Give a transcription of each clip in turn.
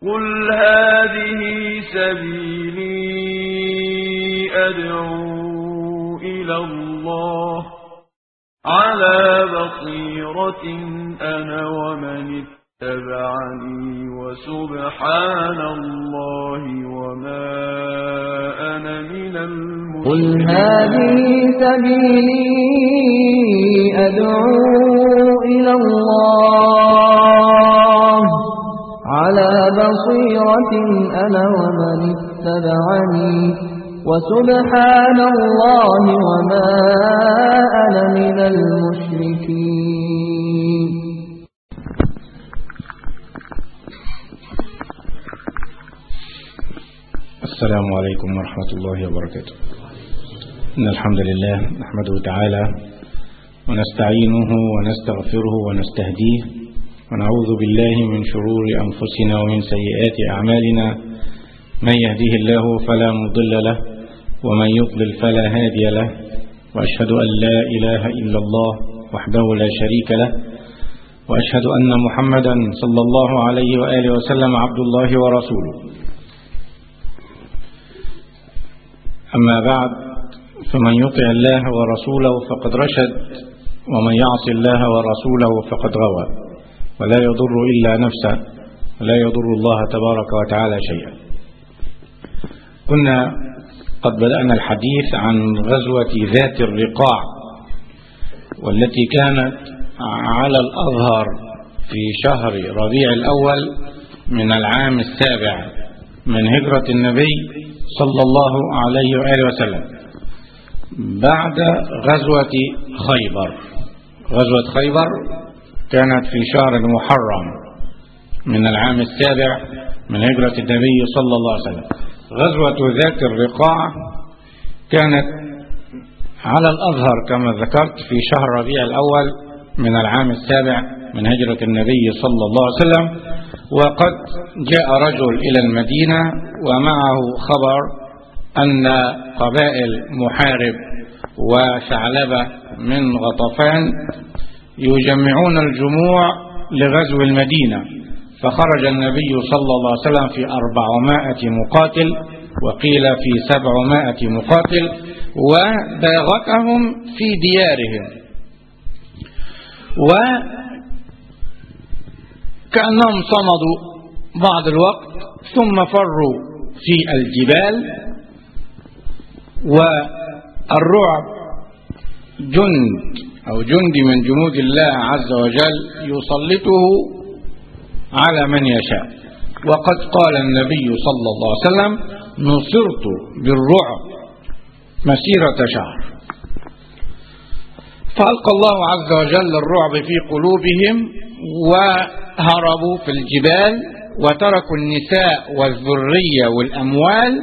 قل هذه سبيلي أدعو إلى الله على بصيرة أنا ومن اتبعني وسبحان الله وما أنا من قل المشركين هذه سبيلي أدعو إلى الله على بصيرة أنا ومن اتبعني وسبحان الله وما أنا من المشركين السلام عليكم ورحمة الله وبركاته إن الحمد لله نحمده تعالى ونستعينه ونستغفره ونستهديه ونعوذ بالله من شرور أنفسنا ومن سيئات أعمالنا من يهديه الله فلا مضل له ومن يضلل فلا هادي له وأشهد أن لا إله إلا الله وحده لا شريك له وأشهد أن محمدا صلى الله عليه وآله وسلم عبد الله ورسوله أما بعد فمن يطع الله ورسوله فقد رشد ومن يعص الله ورسوله فقد غوى ولا يضر إلا نفسه ولا يضر الله تبارك وتعالى شيئا كنا قد بدأنا الحديث عن غزوة ذات الرقاع والتي كانت على الأظهر في شهر ربيع الأول من العام السابع من هجرة النبي صلى الله عليه وآله وسلم بعد غزوة خيبر غزوة خيبر كانت في شهر المحرم من العام السابع من هجرة النبي صلى الله عليه وسلم غزوة ذات الرقاع كانت على الأظهر كما ذكرت في شهر ربيع الأول من العام السابع من هجرة النبي صلى الله عليه وسلم وقد جاء رجل إلى المدينة ومعه خبر أن قبائل محارب وثعلبة من غطفان يجمعون الجموع لغزو المدينة فخرج النبي صلى الله عليه وسلم في أربعمائة مقاتل وقيل في سبعمائة مقاتل وباغتهم في ديارهم وكأنهم صمدوا بعض الوقت ثم فروا في الجبال والرعب جند أو جندي من جنود الله عز وجل يسلطه على من يشاء وقد قال النبي صلى الله عليه وسلم نصرت بالرعب مسيرة شهر فألقى الله عز وجل الرعب في قلوبهم وهربوا في الجبال وتركوا النساء والذرية والأموال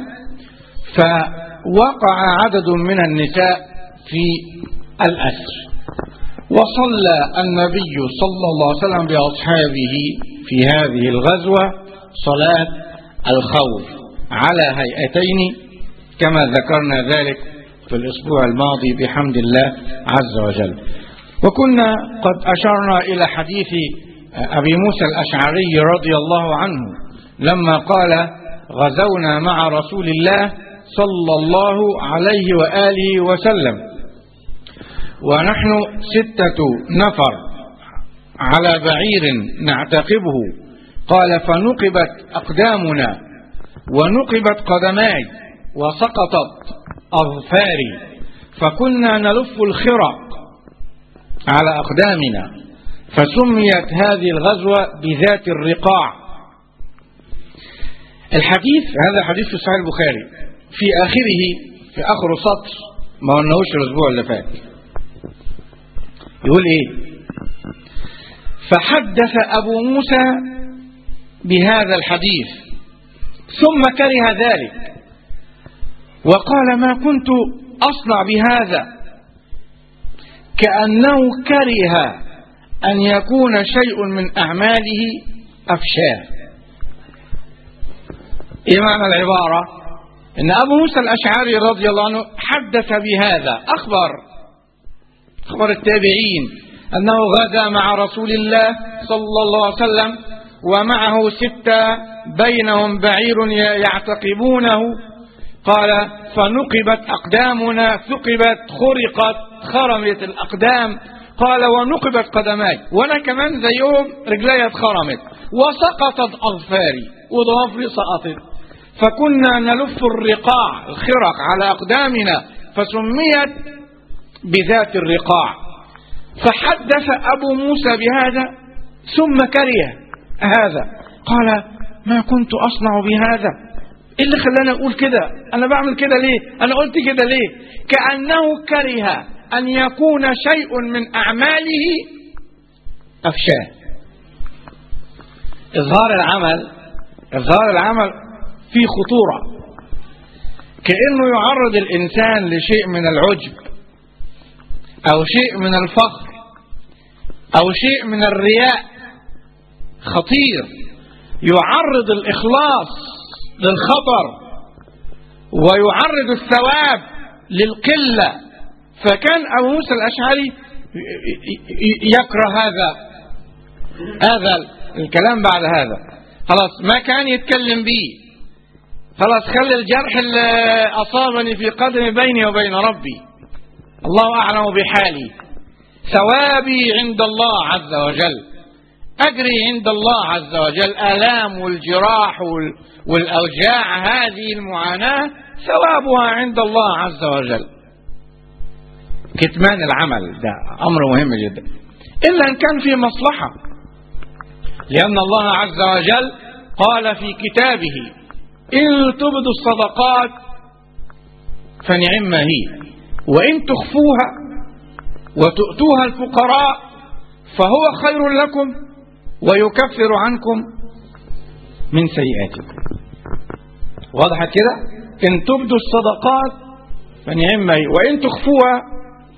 فوقع عدد من النساء في الأسر وصلى النبي صلى الله عليه وسلم بأصحابه في هذه الغزوة صلاة الخوف على هيئتين كما ذكرنا ذلك في الأسبوع الماضي بحمد الله عز وجل وكنا قد أشرنا إلى حديث أبي موسى الأشعري رضي الله عنه لما قال غزونا مع رسول الله صلى الله عليه وآله وسلم ونحن ستة نفر على بعير نعتقبه قال فنقبت أقدامنا ونقبت قدماي وسقطت أظفاري فكنا نلف الخرق على أقدامنا فسميت هذه الغزوة بذات الرقاع الحديث هذا حديث في صحيح البخاري في آخره في آخر سطر ما قلناهوش الأسبوع اللي فات يقول إيه فحدث أبو موسى بهذا الحديث ثم كره ذلك وقال ما كنت أصنع بهذا كأنه كره أن يكون شيء من أعماله أفشاه إيه معنى العبارة إن أبو موسى الأشعري رضي الله عنه حدث بهذا أخبر أخبر التابعين أنه غدا مع رسول الله صلى الله عليه وسلم ومعه ستة بينهم بعير يعتقبونه قال فنقبت أقدامنا ثقبت خرقت خرمت الأقدام قال ونقبت قدماي وانا كمان زيهم رجلي اتخرمت وسقطت اظفاري وضوافري سقطت فكنا نلف الرقاع الخرق على اقدامنا فسميت بذات الرقاع فحدث ابو موسى بهذا ثم كره هذا قال ما كنت اصنع بهذا ايه اللي خلاني اقول كده انا بعمل كده ليه انا قلت كده ليه كانه كره أن يكون شيء من أعماله أفشاه إظهار العمل إظهار العمل فيه خطورة كأنه يعرض الإنسان لشيء من العجب أو شيء من الفخر أو شيء من الرياء خطير يعرض الإخلاص للخطر ويعرض الثواب للقلة فكان أبو موسى الأشعري يكره هذا هذا الكلام بعد هذا خلاص ما كان يتكلم به خلاص خلي الجرح اللي أصابني في قدمي بيني وبين ربي الله أعلم بحالي ثوابي عند الله عز وجل أجري عند الله عز وجل آلام والجراح والأوجاع هذه المعاناة ثوابها عند الله عز وجل كتمان العمل ده أمر مهم جدا إلا إن كان في مصلحة لأن الله عز وجل قال في كتابه إن تبدوا الصدقات فنعم هي وإن تخفوها وتؤتوها الفقراء فهو خير لكم ويكفر عنكم من سيئاتكم وضحت كده إن تبدوا الصدقات فنعم هي وإن تخفوها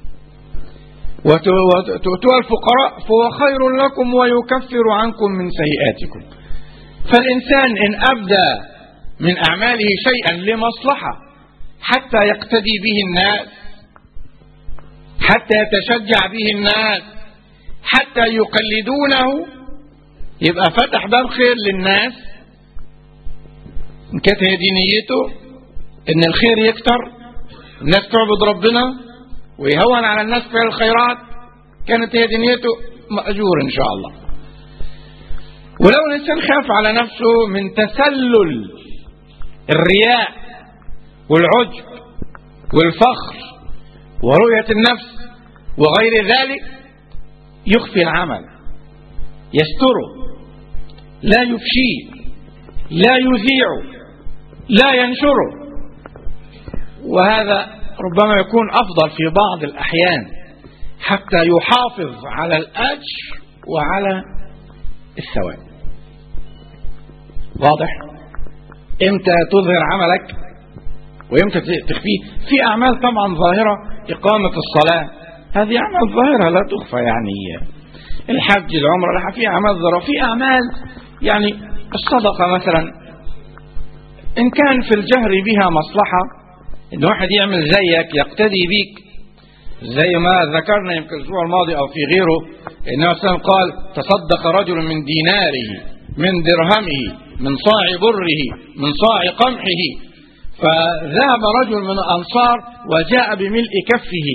وتؤتوها الفقراء فهو خير لكم ويكفر عنكم من سيئاتكم فالإنسان إن أبدى من أعماله شيئا لمصلحة حتى يقتدي به الناس حتى يتشجع به الناس حتى يقلدونه يبقى فتح باب خير للناس إن كانت هي دي نيته إن الخير يكتر الناس تعبد ربنا ويهون على الناس فعل الخيرات كانت هي دنيته مأجور إن شاء الله ولو الإنسان خاف على نفسه من تسلل الرياء والعجب والفخر ورؤية النفس وغير ذلك يخفي العمل يستره لا يفشيه لا يذيعه لا ينشره وهذا ربما يكون أفضل في بعض الأحيان حتى يحافظ على الأجر وعلى الثواب واضح امتى تظهر عملك وامتى تخفيه في أعمال طبعا ظاهرة إقامة الصلاة هذه أعمال ظاهرة لا تخفى يعني الحج العمرة في أعمال ظاهرة في أعمال يعني الصدقة مثلا إن كان في الجهر بها مصلحة ان واحد يعمل زيك يقتدي بيك زي ما ذكرنا يمكن الاسبوع الماضي او في غيره النبي صلى الله عليه وسلم قال تصدق رجل من ديناره من درهمه من صاع بره من صاع قمحه فذهب رجل من الانصار وجاء بملء كفه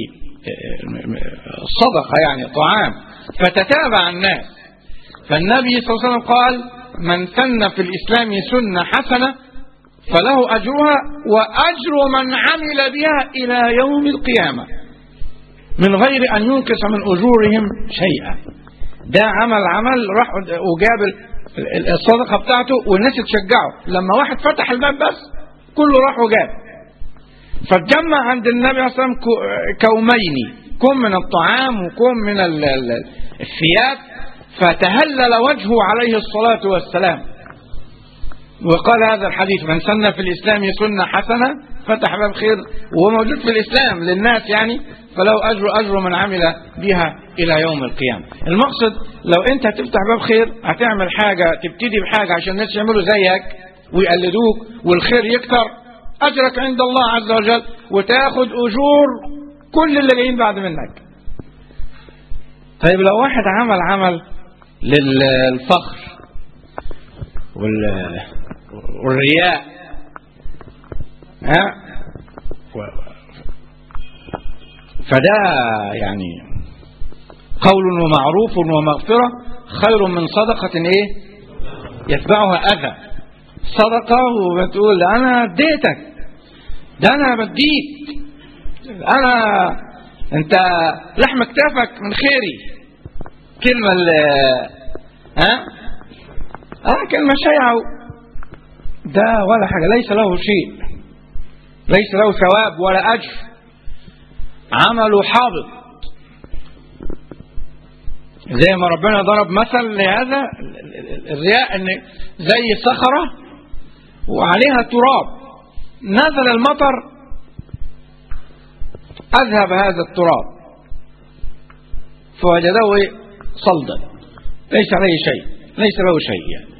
صدقه يعني طعام فتتابع الناس فالنبي صلى الله عليه وسلم قال من سن في الاسلام سنه حسنه فله أجرها وأجر من عمل بها إلى يوم القيامة من غير أن ينقص من أجورهم شيئا ده عمل عمل راح وجاب الصدقة بتاعته والناس تشجعه لما واحد فتح الباب بس كله راح وجاب فتجمع عند النبي صلى الله عليه وسلم كومين كم من الطعام وكم من الثياب فتهلل وجهه عليه الصلاة والسلام وقال هذا الحديث من سن في الإسلام سنة حسنة فتح باب خير وهو موجود في الإسلام للناس يعني فله أجر أجر من عمل بها إلى يوم القيامة المقصد لو أنت هتفتح باب خير هتعمل حاجة تبتدي بحاجة عشان الناس يعملوا زيك ويقلدوك والخير يكتر أجرك عند الله عز وجل وتاخد أجور كل اللي جايين بعد منك طيب لو واحد عمل عمل للفخر وال والرياء ها و- فده يعني قول ومعروف ومغفرة خير من صدقة ايه يتبعها أذى صدقة وبتقول أنا اديتك ده أنا بديك أنا أنت لحم كتافك من خيري كلمة ال- ها اه كلمة شيعة ده ولا حاجة ليس له شيء ليس له ثواب ولا أجر عمله حابط زي ما ربنا ضرب مثل لهذا ال- ال- ال- الرياء ان زي صخرة وعليها تراب نزل المطر أذهب هذا التراب فوجده إيه؟ صلدا ليس عليه شيء ليس له شيء يعني.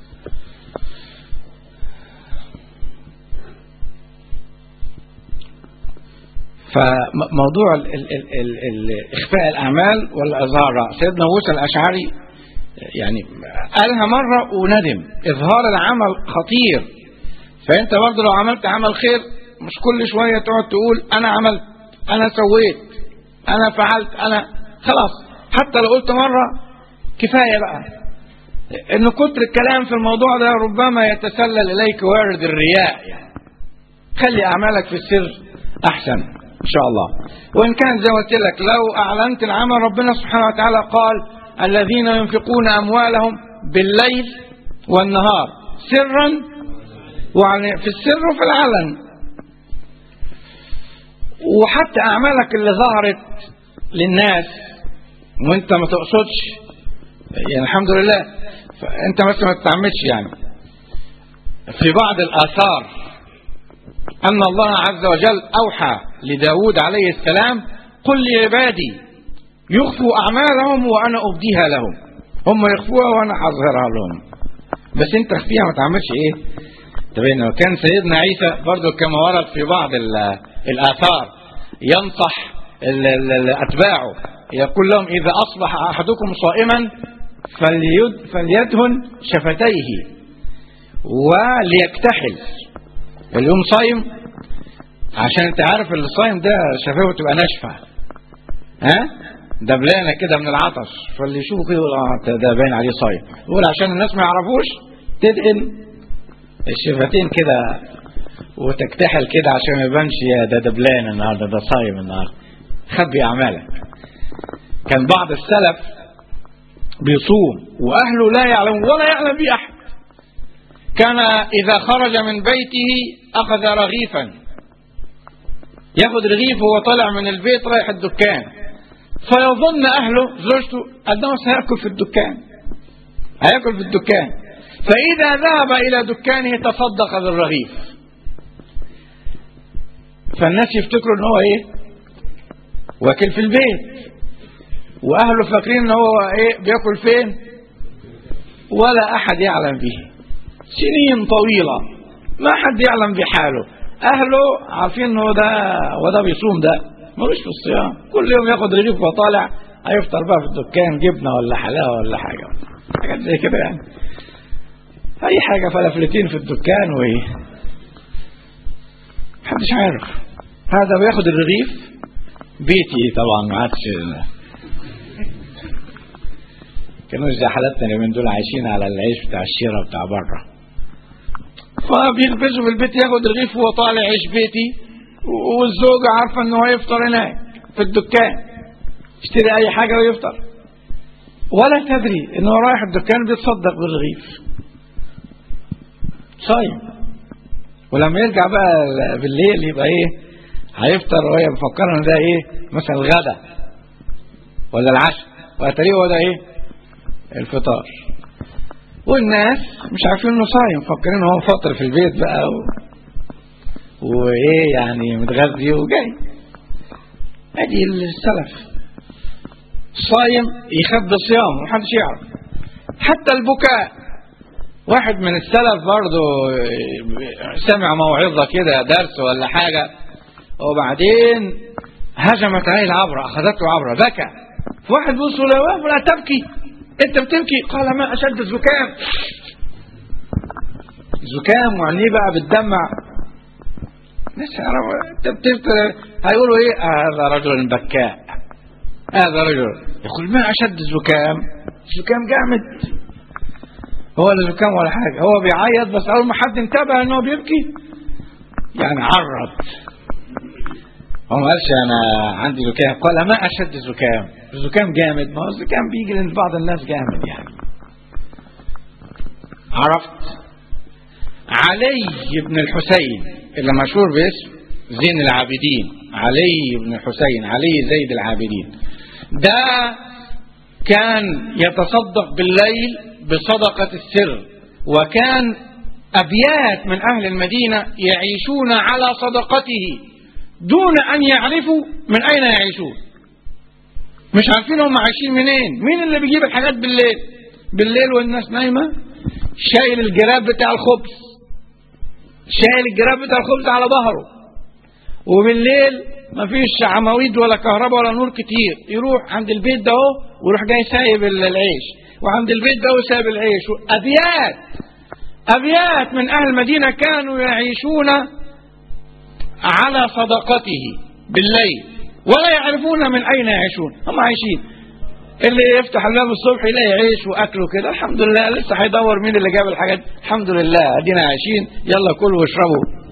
فموضوع ال ال ال ال ال إخفاء الأعمال والإظهار سيدنا موسى الأشعري يعني قالها مرة وندم إظهار العمل خطير فأنت برضه لو عملت عمل خير مش كل شوية تقعد تقول أنا عملت أنا سويت أنا فعلت أنا خلاص حتى لو قلت مرة كفاية بقى إن كتر الكلام في الموضوع ده ربما يتسلل إليك وارد الرياء يعني خلي أعمالك في السر أحسن إن شاء الله وإن كان زي ما قلت لك لو أعلنت العمل ربنا سبحانه وتعالى قال الذين ينفقون أموالهم بالليل والنهار سرا وعلى في السر وفي العلن وحتى أعمالك اللي ظهرت للناس وانت ما تقصدش يعني الحمد لله فانت مثلا ما تتعمدش يعني في بعض الآثار أن الله عز وجل أوحى لداود عليه السلام قل لعبادي يخفوا أعمالهم وأنا أبديها لهم هم يخفوها وأنا أظهرها لهم بس أنت اخفيها ما تعملش إيه تبين وكان سيدنا عيسى برضو كما ورد في بعض ال- الآثار ينصح ال- ال- ال- أتباعه يقول لهم إذا أصبح أحدكم صائما فليد فليدهن شفتيه وليكتحل اليوم صايم عشان انت عارف اللي صايم ده شفايفه تبقى ناشفه ها دبلانه كده من العطش فاللي يشوفه كده يقول اه ده باين عليه صايم يقول عشان الناس ما يعرفوش تدهن الشفتين كده وتكتحل كده عشان ما يبانش يا ده دبلان النهارده ده صايم النهارده خبي اعمالك كان بعض السلف بيصوم واهله لا يعلم ولا يعلم به احد كان إذا خرج من بيته أخذ رغيفا ياخد رغيف وهو طالع من البيت رايح الدكان فيظن أهله زوجته أنه سيأكل في الدكان هيأكل في الدكان فإذا ذهب إلى دكانه تصدق بالرغيف فالناس يفتكروا ان هو ايه واكل في البيت واهله فاكرين ان هو ايه بياكل فين ولا احد يعلم به سنين طويلة ما حد يعلم بحاله أهله عارفين إنه ده وده بيصوم ده ملوش في الصيام كل يوم ياخد رغيف وطالع هيفطر بقى في الدكان جبنة ولا حلاوة ولا حاجة حاجات زي كده يعني أي حاجة فلافلتين في الدكان وإيه محدش عارف هذا بياخد الرغيف بيتي طبعا ما عادش كانوا زي حالاتنا اليومين دول عايشين على العيش بتاع الشيرة بتاع بره فبيخبزوا في البيت ياخد رغيف وهو طالع عيش بيتي والزوجة عارفة انه هيفطر هناك في الدكان يشتري اي حاجة ويفطر ولا تدري انه رايح الدكان بيتصدق بالرغيف صايم ولما يرجع بقى بالليل يبقى ايه هيفطر وهي مفكرة ان ده ايه مثلا الغدا ولا العشاء واتاريه هو ده ايه الفطار والناس مش عارفين انه صايم فاكرين هو فاطر في البيت بقى و... وايه يعني متغذي وجاي ادي السلف صايم يخبي الصيام محدش يعرف حتى البكاء واحد من السلف برضه سمع موعظه كده درس ولا حاجه وبعدين هجمت عليه العبره اخذته عبره بكى فواحد بص له لا تبكي انت بتبكي قال ما اشد الزكام زكام وعينيه بقى بتدمع ناس هيقولوا ايه هذا رجل بكاء هذا رجل يقول ما اشد الزكام الزكام جامد هو لا زكام ولا حاجه هو بيعيط بس اول ما حد انتبه ان هو بيبكي يعني عرض هو ما قالش انا عندي زكام قال ما اشد الزكام الزكام جامد ما هو الزكام بيجي لبعض بعض الناس جامد يعني عرفت علي بن الحسين اللي مشهور باسم زين العابدين علي بن الحسين علي زيد العابدين ده كان يتصدق بالليل بصدقة السر وكان أبيات من أهل المدينة يعيشون على صدقته دون أن يعرفوا من أين يعيشون مش عارفين هم عايشين منين مين اللي بيجيب الحاجات بالليل بالليل والناس نايمة شايل الجراب بتاع الخبز شايل الجراب بتاع الخبز على ظهره وبالليل مفيش عواميد ولا كهرباء ولا نور كتير يروح عند البيت ده اهو ويروح جاي سايب العيش وعند البيت ده سايب العيش ابيات ابيات من اهل المدينه كانوا يعيشون على صدقته بالليل ولا يعرفون من اين يعيشون هم عايشين اللي يفتح الباب الصبح يلاقي عيش واكل وكده الحمد لله لسه هيدور مين اللي جاب الحاجات الحمد لله ادينا عايشين يلا كلوا واشربوا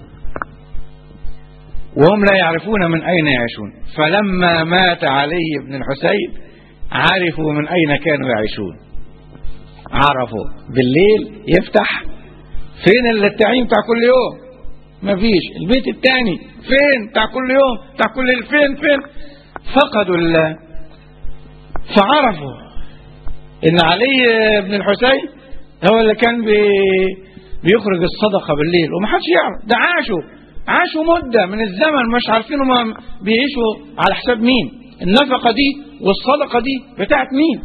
وهم لا يعرفون من أين يعيشون فلما مات علي بن الحسين عرفوا من أين كانوا يعيشون عرفوا بالليل يفتح فين التعيين بتاع كل يوم مفيش البيت الثاني فين بتاع كل يوم بتاع كل فين فين فقدوا الله فعرفوا ان علي بن الحسين هو اللي كان بي بيخرج الصدقه بالليل ومحدش يعرف ده عاشوا عاشوا مدة من الزمن مش عارفين هم بيعيشوا على حساب مين النفقة دي والصدقة دي بتاعت مين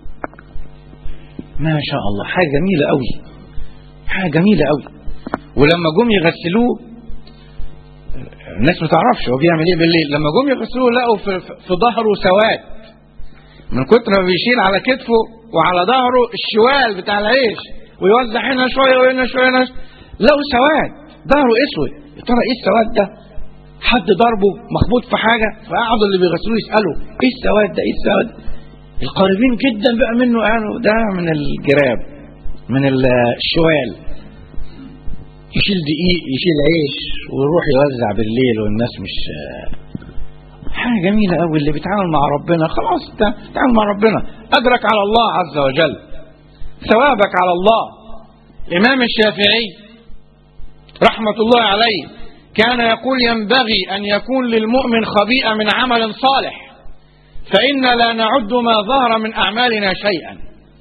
ما شاء الله حاجة جميلة قوي حاجة جميلة قوي ولما جم يغسلوه الناس ما تعرفش هو بيعمل ايه بالليل لما جم يغسلوه لقوا في, في ظهره سواد من كتر ما بيشيل على كتفه وعلى ظهره الشوال بتاع العيش ويوزع هنا شويه وهنا شويه هنا لقوا سواد ظهره اسود يا ترى ايه السواد ده حد ضربه مخبوط في حاجة فقعدوا اللي بيغسلوه يسألوا ايه السواد ده ايه السواد القريبين جدا بقى منه قالوا ده من الجراب من الشوال يشيل دقيق يشيل عيش ويروح يوزع بالليل والناس مش حاجة جميلة قوي اللي بيتعامل مع ربنا خلاص تعامل مع ربنا أجرك على الله عز وجل ثوابك على الله الإمام الشافعي رحمة الله عليه كان يقول ينبغي أن يكون للمؤمن خبيئة من عمل صالح فإن لا نعد ما ظهر من أعمالنا شيئا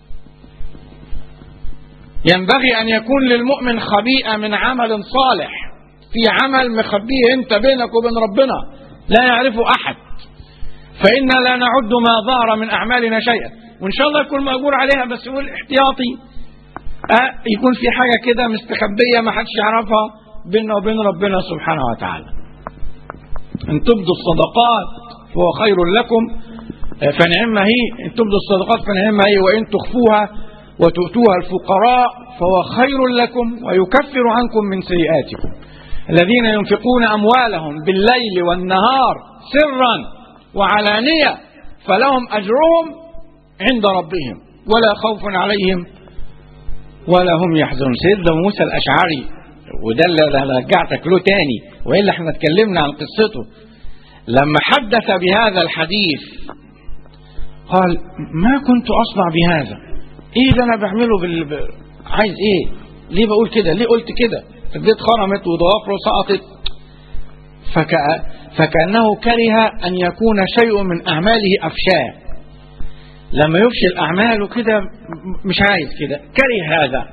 ينبغي أن يكون للمؤمن خبيئة من عمل صالح في عمل مخبيه أنت بينك وبين ربنا لا يعرفه أحد فإن لا نعد ما ظهر من أعمالنا شيئا وإن شاء الله يكون مأجور عليها بس يقول احتياطي أه يكون في حاجة كده مستخبية ما حدش يعرفها بيننا وبين ربنا سبحانه وتعالى إن تبدوا الصدقات فهو خير لكم فنعم هي إن تبدوا الصدقات فنعم هي وإن تخفوها وتؤتوها الفقراء فهو خير لكم ويكفر عنكم من سيئاتكم الذين ينفقون أموالهم بالليل والنهار سرا وعلانية فلهم أجرهم عند ربهم ولا خوف عليهم ولا هم يحزنون سيدنا موسى الأشعري وده اللي رجعتك له تاني وإلا احنا اتكلمنا عن قصته لما حدث بهذا الحديث قال ما كنت أصنع بهذا ايه ده انا بعمله بال... عايز ايه ليه بقول كده ليه قلت كده البيت خرمت وضوافره سقطت فك... فكأنه كره أن يكون شيء من أعماله أفشاه لما يفشل أعماله كده مش عايز كده كره هذا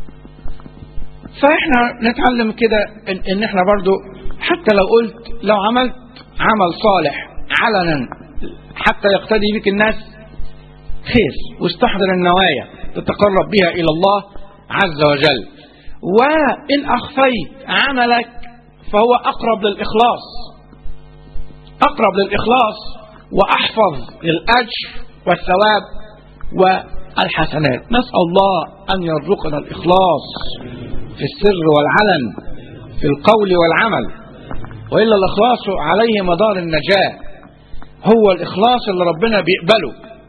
فإحنا نتعلم كده إن, إن إحنا برضو حتى لو قلت لو عملت عمل صالح علنا حتى يقتدي بك الناس خير واستحضر النوايا تتقرب بها إلى الله عز وجل وإن أخفيت عملك فهو أقرب للإخلاص أقرب للإخلاص وأحفظ للأجر والثواب والحسنات نسأل الله أن يرزقنا الإخلاص في السر والعلن في القول والعمل وإلا الإخلاص عليه مدار النجاة هو الإخلاص اللي ربنا بيقبله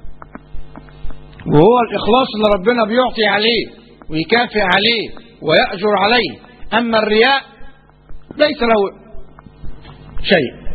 وهو الإخلاص اللي ربنا بيعطي عليه ويكافئ عليه ويأجر عليه أما الرياء ليس له شيء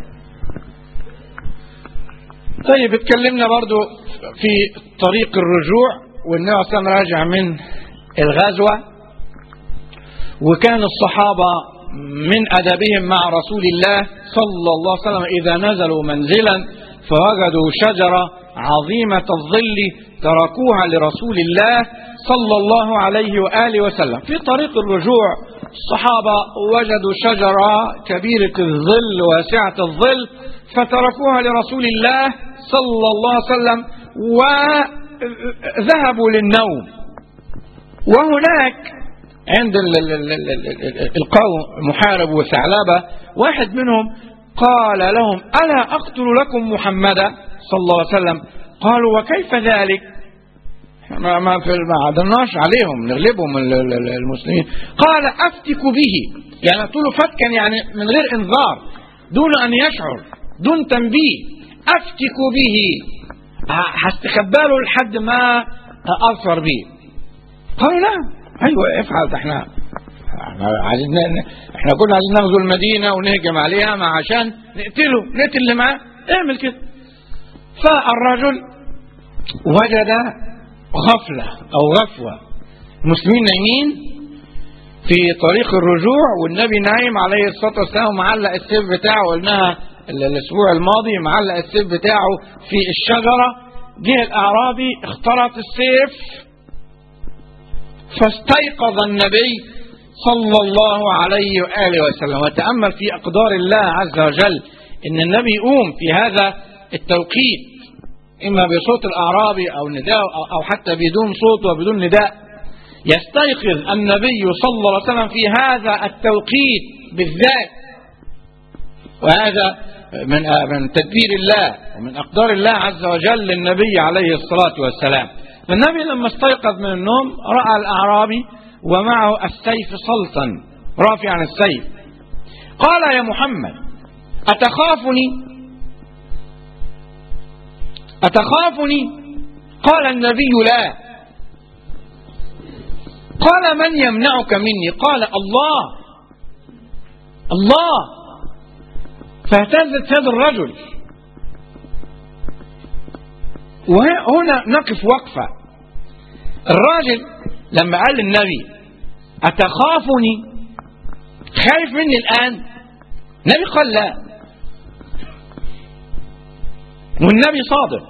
طيب اتكلمنا برضو في طريق الرجوع والنبي صلى الله عليه وسلم راجع من الغزوة وكان الصحابة من أدبهم مع رسول الله صلى الله عليه وسلم إذا نزلوا منزلا فوجدوا شجرة عظيمة الظل تركوها لرسول الله صلى الله عليه وآله وسلم في طريق الرجوع الصحابة وجدوا شجرة كبيرة الظل واسعة الظل فتركوها لرسول الله صلى الله عليه وسلم وذهبوا للنوم وهناك عند القوم محارب وثعلبة واحد منهم قال لهم ألا أقتل لكم محمدا صلى الله عليه وسلم قالوا وكيف ذلك ما ما في ما عدناش عليهم نغلبهم المسلمين قال افتك به يعني قلت له فتكا يعني من غير انذار دون ان يشعر دون تنبيه افتك به هستخبى له لحد ما اظفر به قالوا نعم ايوه افعل ده احنا احنا عايزين احنا كنا عايزين نغزو المدينه ونهجم عليها مع عشان نقتله نقتل اللي معاه اعمل كده فالرجل وجد غفلة أو غفوة المسلمين نايمين في طريق الرجوع والنبي نايم عليه الصلاة والسلام معلق السيف بتاعه قلناها الأسبوع الماضي معلق السيف بتاعه في الشجرة جه الأعرابي اخترط السيف فاستيقظ النبي صلى الله عليه وآله وسلم وتأمل في أقدار الله عز وجل إن النبي يقوم في هذا التوقيت إما بصوت الأعرابي أو نداء أو حتى بدون صوت وبدون نداء يستيقظ النبي صلى الله عليه وسلم في هذا التوقيت بالذات وهذا من من تدبير الله ومن أقدار الله عز وجل للنبي عليه الصلاة والسلام فالنبي لما استيقظ من النوم رأى الأعرابي ومعه السيف سلطا رافعا السيف قال يا محمد أتخافني أتخافني قال النبي لا قال من يمنعك مني قال الله الله فاهتزت هذا الرجل وهنا نقف وقفة الراجل لما قال للنبي أتخافني خايف مني الآن النبي قال لا والنبي صادق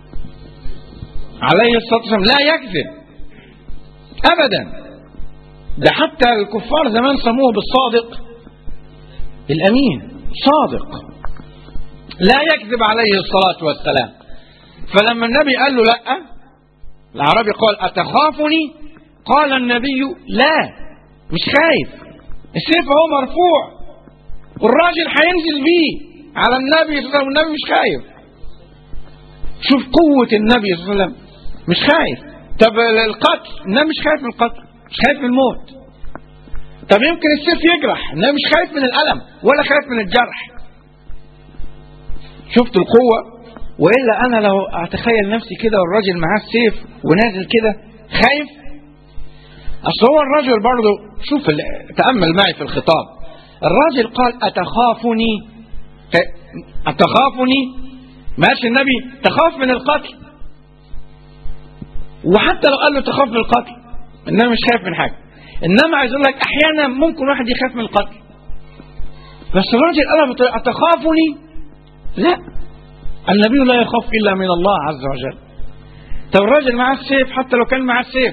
عليه الصلاة والسلام لا يكذب أبدا ده حتى الكفار زمان سموه بالصادق الأمين صادق لا يكذب عليه الصلاة والسلام فلما النبي قال له لا العربي قال أتخافني قال النبي لا مش خايف السيف هو مرفوع والراجل هينزل بيه على النبي صلى الله عليه وسلم والنبي مش خايف شوف قوة النبي صلى الله عليه وسلم مش خايف طب القتل النبي مش خايف من القتل مش خايف من الموت طب يمكن السيف يجرح النبي مش خايف من الألم ولا خايف من الجرح شفت القوة وإلا أنا لو أتخيل نفسي كده والراجل معاه السيف ونازل كده خايف أصل هو الرجل برضه شوف تأمل معي في الخطاب الراجل قال أتخافني أتخافني ما قالش النبي تخاف من القتل وحتى لو قال له تخاف من القتل النبي مش خايف من حاجه انما عايز اقول لك احيانا ممكن واحد يخاف من القتل بس الراجل قال اتخافني لا النبي لا يخاف الا من الله عز وجل طب الراجل معاه السيف حتى لو كان معاه السيف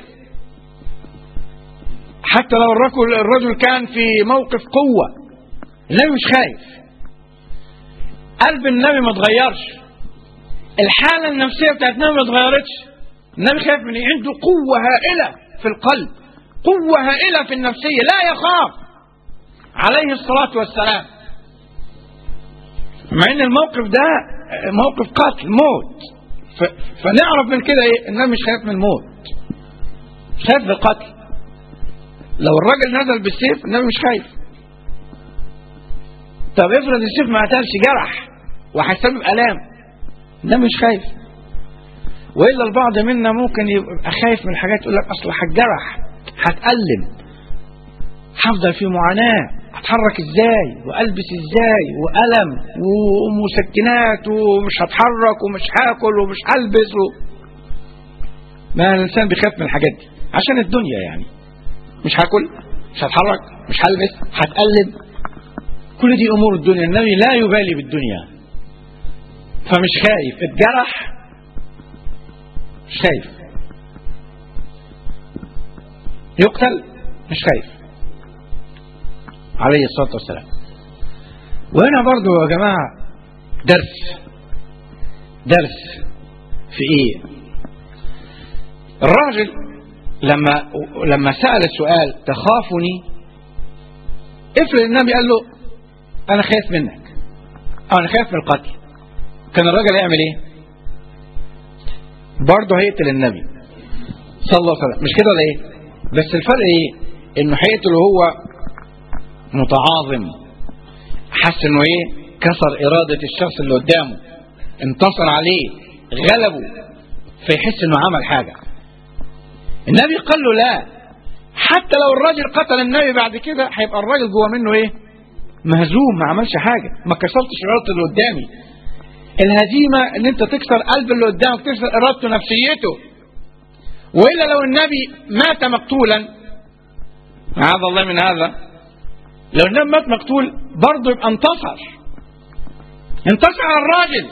حتى لو الرجل الرجل كان في موقف قوه النبي مش خايف قلب النبي ما اتغيرش الحالة النفسية بتاعت النبي ما اتغيرتش النبي خايف من إيه؟ عنده قوة هائلة في القلب قوة هائلة في النفسية لا يخاف عليه الصلاة والسلام مع ان الموقف ده موقف قتل موت ف... فنعرف من كده ايه النبي مش خايف من الموت مش خايف من القتل لو الراجل نزل بالسيف النبي مش خايف طب افرض السيف ما قتلش جرح وهيسبب الام النبي مش خايف والا البعض منا ممكن يبقى خايف من الحاجات يقول لك اصل هتجرح هتألم هفضل في معاناه هتحرك ازاي والبس ازاي والم ومسكنات ومش هتحرك ومش هاكل ومش هلبس و... ما الانسان بيخاف من الحاجات دي عشان الدنيا يعني مش هاكل مش هتحرك مش هلبس هتقلب كل دي امور الدنيا النبي لا يبالي بالدنيا فمش خايف اتجرح مش خايف يقتل مش خايف عليه الصلاة والسلام وهنا برضو يا جماعة درس درس في ايه الراجل لما لما سأل السؤال تخافني افرض النبي قال له انا خايف منك او انا خايف من القتل كان الراجل يعمل ايه برضه هيقتل النبي صلى الله عليه وسلم مش كده ولا ايه بس الفرق ايه انه هيقتله هو متعاظم حس انه ايه كسر ارادة الشخص اللي قدامه انتصر عليه غلبه فيحس انه عمل حاجة النبي قال له لا حتى لو الراجل قتل النبي بعد كده هيبقى الراجل جوه منه ايه مهزوم ما عملش حاجة ما كسرتش ارادة اللي قدامي الهزيمة ان انت تكسر قلب اللي قدامك تكسر ارادته نفسيته والا لو النبي مات مقتولا معاذ الله من هذا لو النبي مات مقتول برضه يبقى انتصر انتصر على الراجل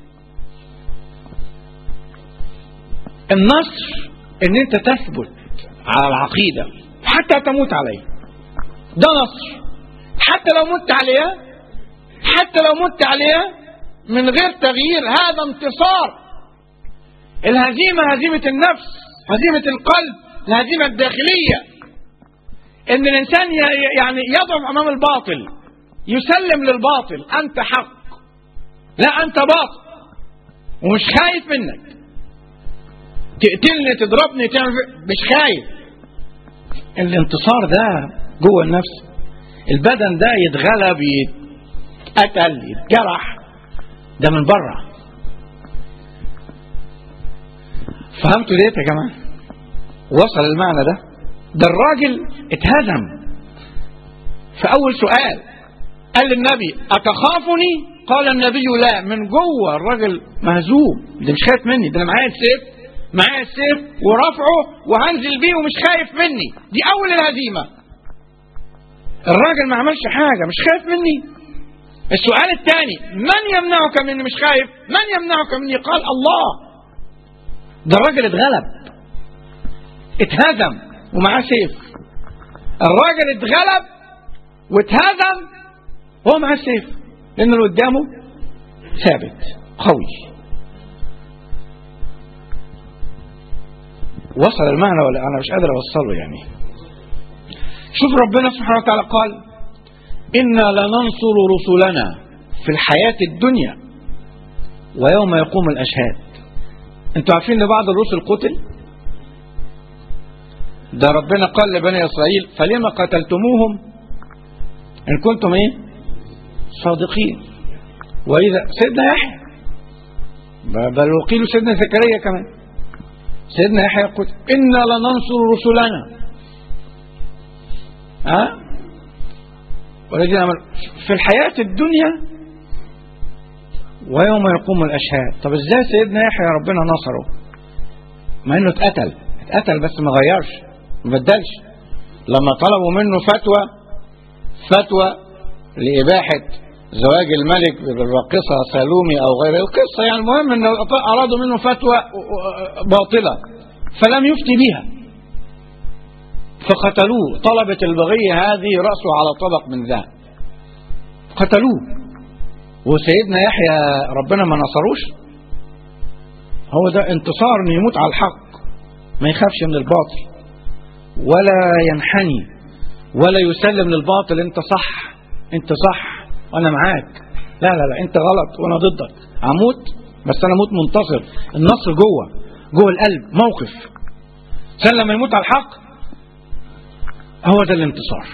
النصر ان انت تثبت على العقيدة حتى تموت عليه ده نصر حتى لو مت عليها حتى لو مت عليها من غير تغيير هذا انتصار الهزيمة هزيمة النفس هزيمة القلب الهزيمة الداخلية ان الانسان يعني يضعف امام الباطل يسلم للباطل انت حق لا انت باطل ومش خايف منك تقتلني تضربني تعمل مش خايف الانتصار ده جوه النفس البدن ده يتغلب يتقتل يتجرح ده من بره فهمتوا ديت يا جماعه وصل المعنى ده ده الراجل اتهزم في اول سؤال قال للنبي اتخافني قال النبي لا من جوه الراجل مهزوم ده مش خايف مني ده انا معايا السيف معايا السيف ورفعه وهنزل بيه ومش خايف مني دي اول الهزيمه الراجل ما عملش حاجه مش خايف مني السؤال الثاني من يمنعك مني مش خايف من يمنعك مني قال الله ده الراجل اتغلب اتهزم ومعاه سيف الراجل اتغلب واتهزم وهو معاه سيف لان اللي قدامه ثابت قوي وصل المعنى ولا انا مش قادر اوصله يعني شوف ربنا سبحانه وتعالى قال انا لننصر رسلنا في الحياه الدنيا ويوم يقوم الاشهاد انتوا عارفين ان بعض الرسل قتل ده ربنا قال لبني اسرائيل فلما قتلتموهم ان كنتم ايه صادقين واذا سيدنا يحيى بل وقيل سيدنا زكريا كمان سيدنا يحيى يقول إنا لننصر رسلنا ها والذين آمنوا في الحياة الدنيا ويوم يقوم الأشهاد طب ازاي سيدنا يحيى ربنا نصره ما انه اتقتل اتقتل بس ما غيرش ما بدلش لما طلبوا منه فتوى فتوى لإباحة زواج الملك بالراقصة سالومي أو غير القصة يعني المهم أنه أرادوا منه فتوى باطلة فلم يفتي بها فقتلوه طلبة البغية هذه رأسه على طبق من ذهب قتلوه وسيدنا يحيى ربنا ما نصروش هو ده انتصار انه يموت على الحق ما يخافش من الباطل ولا ينحني ولا يسلم للباطل انت صح انت صح وانا معاك لا لا لا انت غلط وانا ضدك اموت بس انا اموت منتصر النصر جوه جوه القلب موقف عشان لما يموت على الحق هو ده الانتصار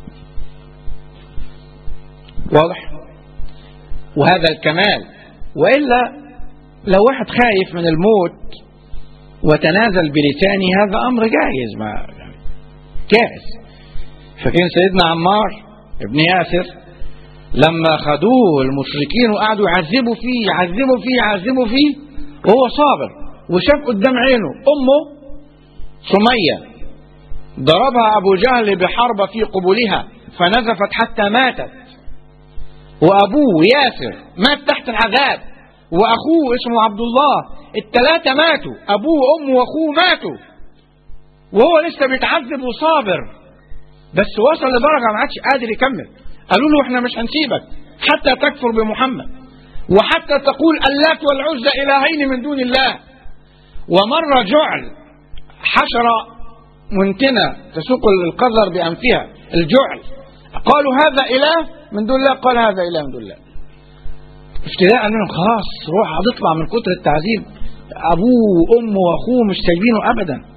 واضح وهذا الكمال وإلا لو واحد خايف من الموت وتنازل بلسانه هذا أمر جائز ما جائز فكان سيدنا عمار ابن ياسر لما خدوه المشركين وقعدوا يعذبوا فيه يعذبوا فيه يعذبوا فيه وهو صابر وشاف قدام عينه أمه سمية ضربها أبو جهل بحربة في قبولها فنزفت حتى ماتت وأبوه ياسر مات تحت العذاب وأخوه اسمه عبد الله الثلاثة ماتوا أبوه وأمه وأخوه ماتوا وهو لسه بيتعذب وصابر بس وصل لدرجة ما عادش قادر يكمل قالوا له احنا مش هنسيبك حتى تكفر بمحمد وحتى تقول اللات والعزى إلهين من دون الله ومر جعل حشرة منتنة تسوق القذر بأنفها الجعل قالوا هذا إله من دون الله قال هذا إله من دون الله ابتداء منهم خلاص روح هتطلع من كتر التعذيب أبوه وأمه وأخوه مش سايبينه أبدا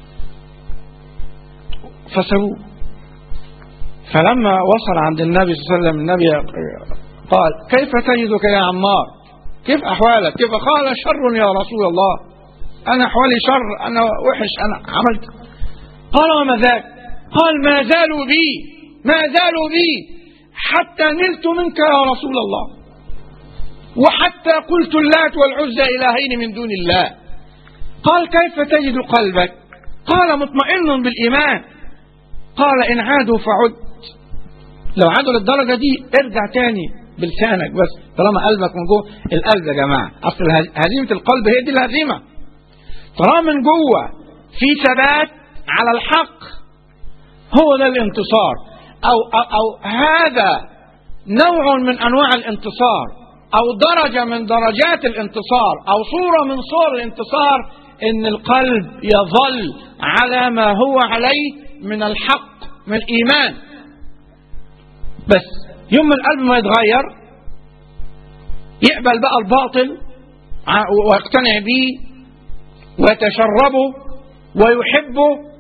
فسابوه فلما وصل عند النبي صلى الله عليه وسلم النبي قال كيف تجدك يا عمار كيف أحوالك كيف قال شر يا رسول الله أنا أحوالي شر أنا وحش أنا عملت قال وما ذاك قال ما زالوا بي ما زالوا بي حتى نلت منك يا رسول الله وحتى قلت اللات والعزى إلهين من دون الله قال كيف تجد قلبك قال مطمئن بالإيمان قال إن عادوا فعد لو عادوا للدرجة دي ارجع تاني بلسانك بس طالما قلبك من جوه القلب يا جماعة أصل هزيمة القلب هي دي الهزيمة طالما من جوه في ثبات على الحق هو ده الانتصار أو, أو, أو هذا نوع من أنواع الانتصار أو درجة من درجات الانتصار أو صورة من صور الانتصار إن القلب يظل على ما هو عليه من الحق من الإيمان بس يوم من القلب ما يتغير يقبل بقى الباطل ويقتنع به ويتشربه ويحبه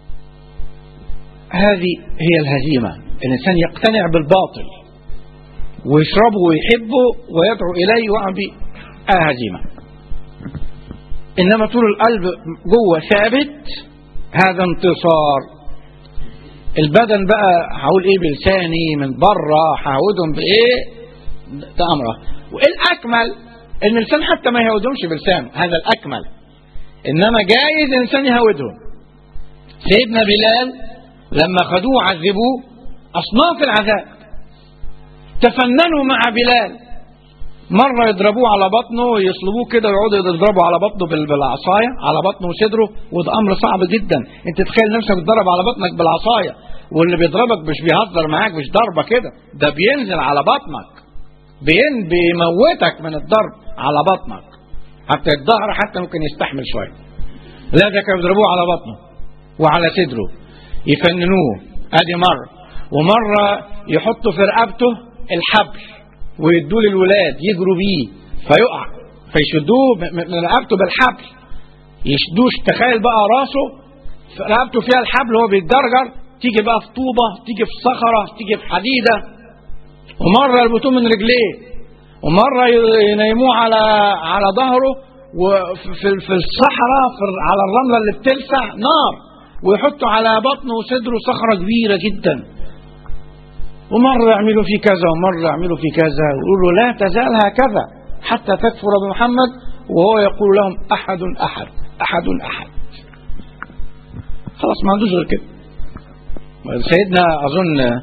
هذه هي الهزيمة الإنسان يقتنع بالباطل ويشربه ويحبه ويدعو إليه ويقع به هزيمة إنما طول القلب جوه ثابت هذا انتصار البدن بقى هقول ايه بلساني من بره هعودهم بايه ده امره وايه الاكمل ان الانسان حتى ما يهودهمش بلسانه هذا الاكمل انما جايز الانسان يهودهم سيدنا بلال لما خدوه عذبوه اصناف العذاب تفننوا مع بلال مرة يضربوه على بطنه ويصلبوه كده ويقعدوا يضربوا على بطنه بالعصاية على بطنه وصدره وده أمر صعب جدا أنت تخيل نفسك بتضرب على بطنك بالعصاية واللي بيضربك مش بيهزر معاك مش ضربة كده ده بينزل على بطنك بين بيموتك من الضرب على بطنك حتى الظهر حتى ممكن يستحمل شوية لا ده كانوا يضربوه على بطنه وعلى صدره يفننوه ادي مرة ومرة يحطوا في رقبته الحبل ويدوه للولاد يجروا بيه فيقع فيشدوه من رقبته بالحبل يشدوش تخيل بقى راسه رقبته فيها الحبل وهو بيتجرجر تيجي بقى في طوبة تيجي في صخرة تيجي في حديدة ومرة يربطوه من رجليه ومرة ينيموه على على ظهره وفي في الصحراء في على الرملة اللي بتلسع نار ويحطوا على بطنه وصدره صخرة كبيرة جدا ومرة يعملوا في كذا ومرة يعملوا في كذا ويقولوا لا تزال هكذا حتى تكفر بمحمد وهو يقول لهم أحد أحد أحد أحد خلاص ما عندوش غير كده سيدنا أظن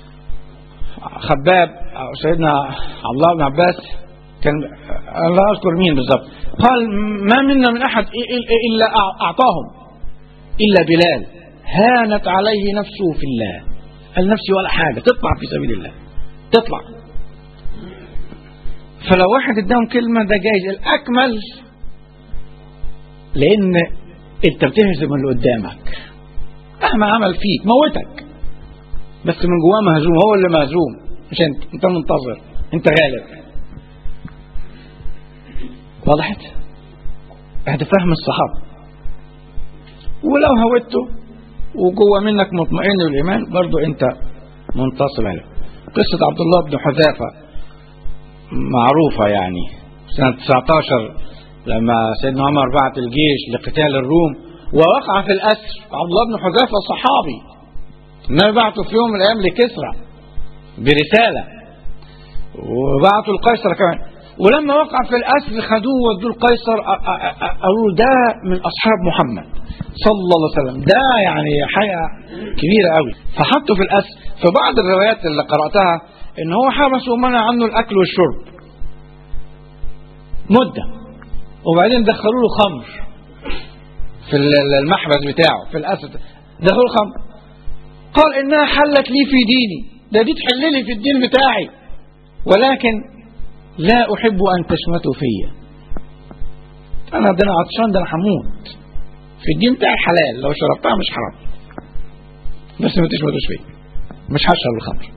خباب أو سيدنا عبد الله بن عباس كان أنا لا أذكر مين بالضبط قال ما منا من أحد إلا أعطاهم إلا بلال هانت عليه نفسه في الله قال نفسي ولا حاجة تطلع في سبيل الله تطلع فلو واحد اداهم كلمة ده جايز الأكمل لأن أنت بتهزم اللي قدامك مهما عمل فيك موتك بس من جواه مهزوم هو اللي مهزوم مش انت انت منتظر انت غالب وضحت هذا فهم الصحابة ولو هودته وجوه منك مطمئن بالايمان برضو انت منتصب عليه قصه عبد الله بن حذافه معروفه يعني سنه 19 لما سيدنا عمر بعت الجيش لقتال الروم ووقع في الاسر عبد الله بن حذافه صحابي النبي بعته في يوم من الايام لكسرى برساله وبعتوا القيصر كمان ولما وقع في الاسر خدوه ودوه القيصر قالوا ده من اصحاب محمد صلى الله عليه وسلم ده يعني حاجه كبيره قوي فحطوا في الاسر في بعض الروايات اللي قراتها ان هو حبسه ومنع عنه الاكل والشرب مده وبعدين دخلوا له خمر في المحبس بتاعه في الاسد دخلوا له خمر قال انها حلت لي في ديني ده دي تحل لي في الدين بتاعي ولكن لا احب ان تشمتوا فيا انا ده انا عطشان ده انا هموت في الدين بتاعي حلال لو شربتها مش حرام بس ما تشمتوش فيا مش هشرب الخمر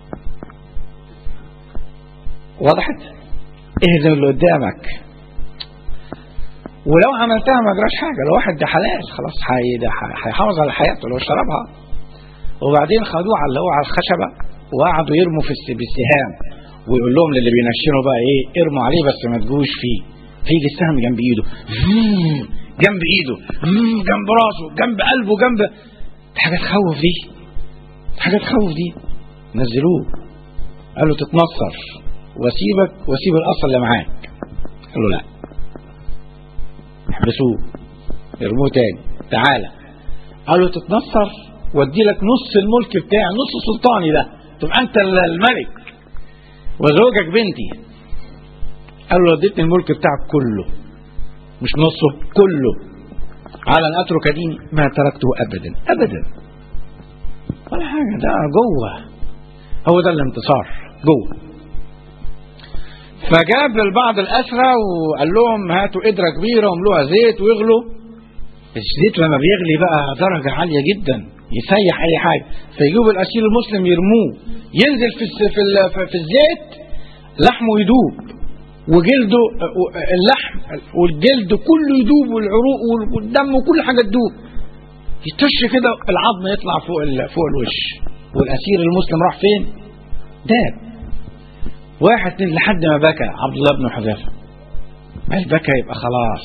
وضحت اهزم اللي قدامك ولو عملتها ما جراش حاجه لو واحد ده حلال خلاص هيحافظ على حياته لو شربها وبعدين خدوه على اللي هو على الخشبه وقعدوا يرموا في السهام ويقول لهم للي بينشنوا بقى ايه ارموا عليه بس ما تجوش فيه فيجي السهم جنب ايده جنب ايده جنب راسه جنب قلبه جنب حاجه تخوف دي حاجه تخوف دي نزلوه قال له تتنصر واسيبك واسيب الاصل اللي معاك قال له لا احبسوه ارموه تاني تعالى قال له تتنصر وادي لك نص الملك بتاعي نص سلطاني ده تبقى انت الملك وزوجك بنتي قال له اديتني الملك بتاعك كله مش نصه كله على ان اترك ديني ما تركته ابدا ابدا ولا حاجه ده جوه هو ده الانتصار جوه فجاب للبعض الأسرى وقال لهم هاتوا قدرة كبيرة واملوها زيت ويغلوا الزيت لما بيغلي بقى درجة عالية جدا يسيح أي حاجة فيجيبوا الأسير المسلم يرموه ينزل في في في الزيت لحمه يدوب وجلده اللحم والجلد كله يدوب والعروق والدم وكل حاجة تدوب يتش كده العظم يطلع فوق فوق الوش والأسير المسلم راح فين؟ داب واحد اتنين لحد ما بكى عبد الله بن حذافه ما بكى يبقى خلاص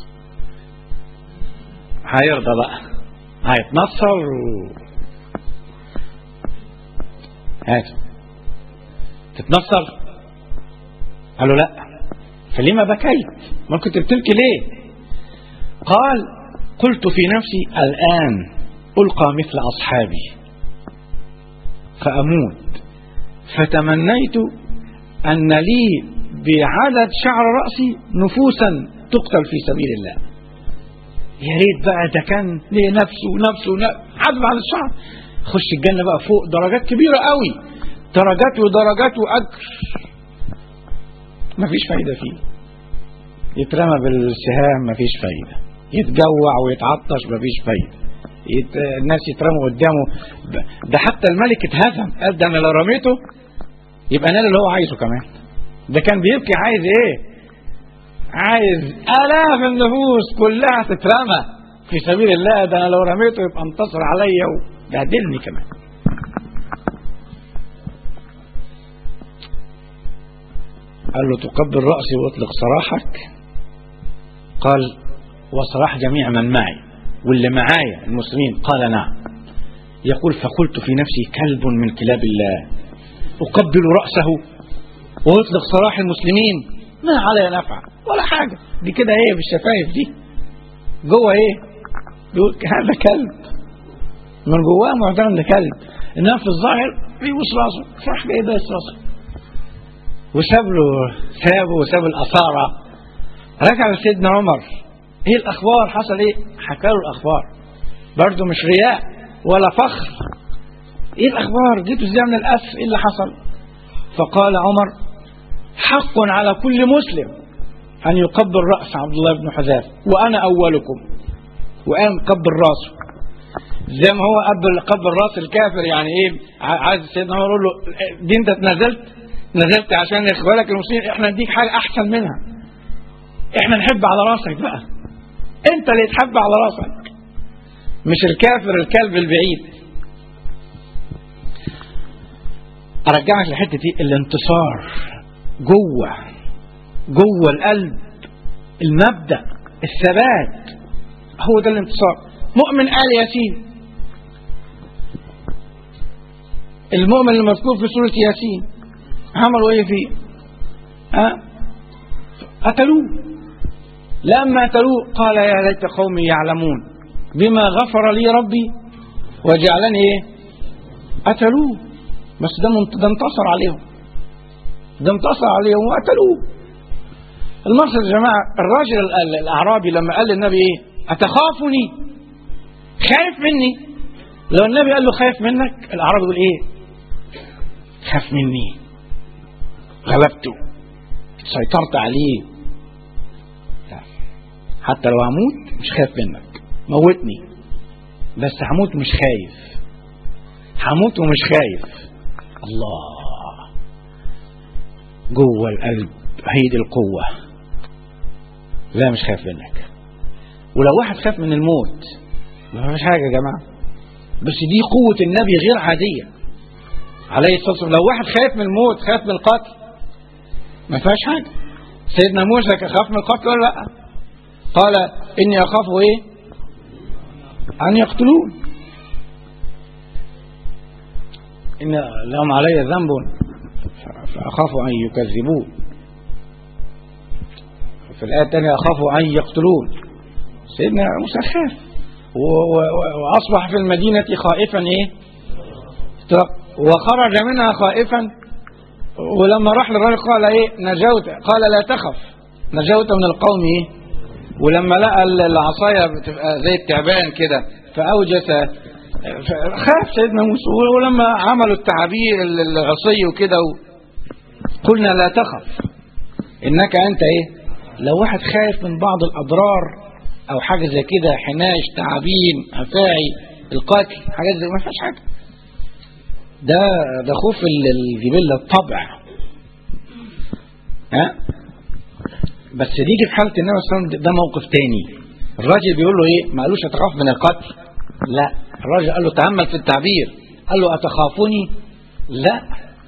هيرضى بقى هيتنصر و... هات تتنصر قال له لا فلما بكيت ما كنت بتبكي ليه قال قلت في نفسي الآن ألقى مثل أصحابي فأموت فتمنيت أن لي بعدد شعر رأسي نفوسا تقتل في سبيل الله يا ريت بقى ده كان ليه نفسه ونفسه عدد على الشعر خش الجنة بقى فوق درجات كبيرة قوي درجات ودرجات وأجر مفيش فايدة فيه يترمى بالسهام مفيش فايدة يتجوع ويتعطش مفيش فايدة يت... الناس يترموا قدامه ده حتى الملك اتهزم قال ده انا لو رميته يبقى نال اللي هو عايزه كمان ده كان بيبكي عايز ايه عايز الاف النفوس كلها تترمى في سبيل الله ده انا لو رميته يبقى انتصر عليا وبهدلني كمان قال له تقبل رأسي واطلق سراحك قال وسراح جميع من معي واللي معايا المسلمين قال نعم يقول فقلت في نفسي كلب من كلاب الله أقبل رأسه ويطلق سراح المسلمين ما علي نفع ولا حاجة دي كده ايه بالشفايف دي جوه ايه هذا كلب من جواه معتمد كلب انما في الظاهر بيبص راسه فرح جاي بس راسه وساب له سابه وساب الأثارة رجع لسيدنا عمر ايه الأخبار حصل ايه حكى له الأخبار برضه مش رياء ولا فخر ايه الأخبار جيتوا ازاي من الأسر ايه اللي حصل فقال عمر حق على كل مسلم أن يقبل رأس عبد الله بن حذافة وأنا أولكم وقام قبل راسه زي ما هو قبل قبل راس الكافر يعني ايه عايز سيدنا عمر يقول له دي انت نزلت نزلت عشان اخوانك المسلمين احنا نديك حاجه احسن منها احنا نحب على راسك بقى انت اللي تحب على راسك مش الكافر الكلب البعيد ارجعك لحته دي الانتصار جوه جوه القلب المبدا الثبات هو ده الانتصار مؤمن آل ياسين المؤمن المذكور في سورة ياسين عملوا ايه فيه ها قتلوه لما قتلوه قال يا ليت قومي يعلمون بما غفر لي ربي وجعلني ايه قتلوه بس ده منت- ده انتصر عليهم ده انتصر عليهم وقتلوه المقصد يا جماعة الراجل ال- ال- الأعرابي لما قال للنبي إيه أتخافني خايف مني لو النبي قال له خايف منك الأعرابي يقول إيه خاف مني غلبته سيطرت عليه لا. حتى لو هموت مش خايف منك موتني بس هموت مش خايف هموت ومش خايف الله جوه القلب هي دي القوة لا مش خايف منك ولو واحد خاف من الموت ما فيش حاجة يا جماعة بس دي قوة النبي غير عادية عليه الصلاة والسلام لو واحد خايف من الموت خايف من القتل ما فيهاش حاجة سيدنا موسى كان خاف من القتل ولا لا قال إني أخاف إيه أن يقتلون إن لهم علي ذنب فأخاف أن يكذبون في الآية الثانية أخاف أن يقتلون سيدنا موسى خاف و- و- وأصبح في المدينة خائفا إيه وخرج منها خائفا ولما راح للرجل قال إيه نجوت قال لا تخف نجوت من القوم إيه ولما لقى العصاية بتبقى زي التعبان كده فأوجس خاف سيدنا موسى ولما عملوا التعابير العصي وكده قلنا لا تخف إنك أنت إيه لو واحد خايف من بعض الأضرار أو حاجة زي كده حناش تعابين أفاعي القتل حاجات زي ما فيهاش حاجة ده ده خوف ال- الجبلة الطبع ها بس دي في حالة النبي صلى الله عليه وسلم ده موقف تاني الراجل بيقول له ايه ما قالوش اتخاف من القتل لا الراجل قال له تأمل في التعبير قال له أتخافني لا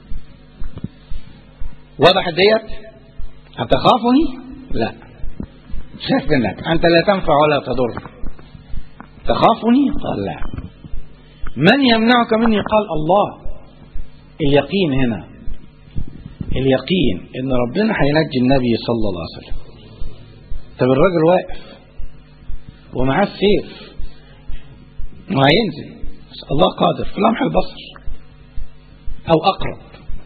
وضحت ديت أتخافني لا خاف منك أنت لا تنفع ولا تضر تخافني قال لا من يمنعك مني قال الله اليقين هنا اليقين ان ربنا هينجي النبي صلى الله عليه وسلم طب الراجل واقف ومعاه السيف وهينزل بس الله قادر في لمح البصر او اقرب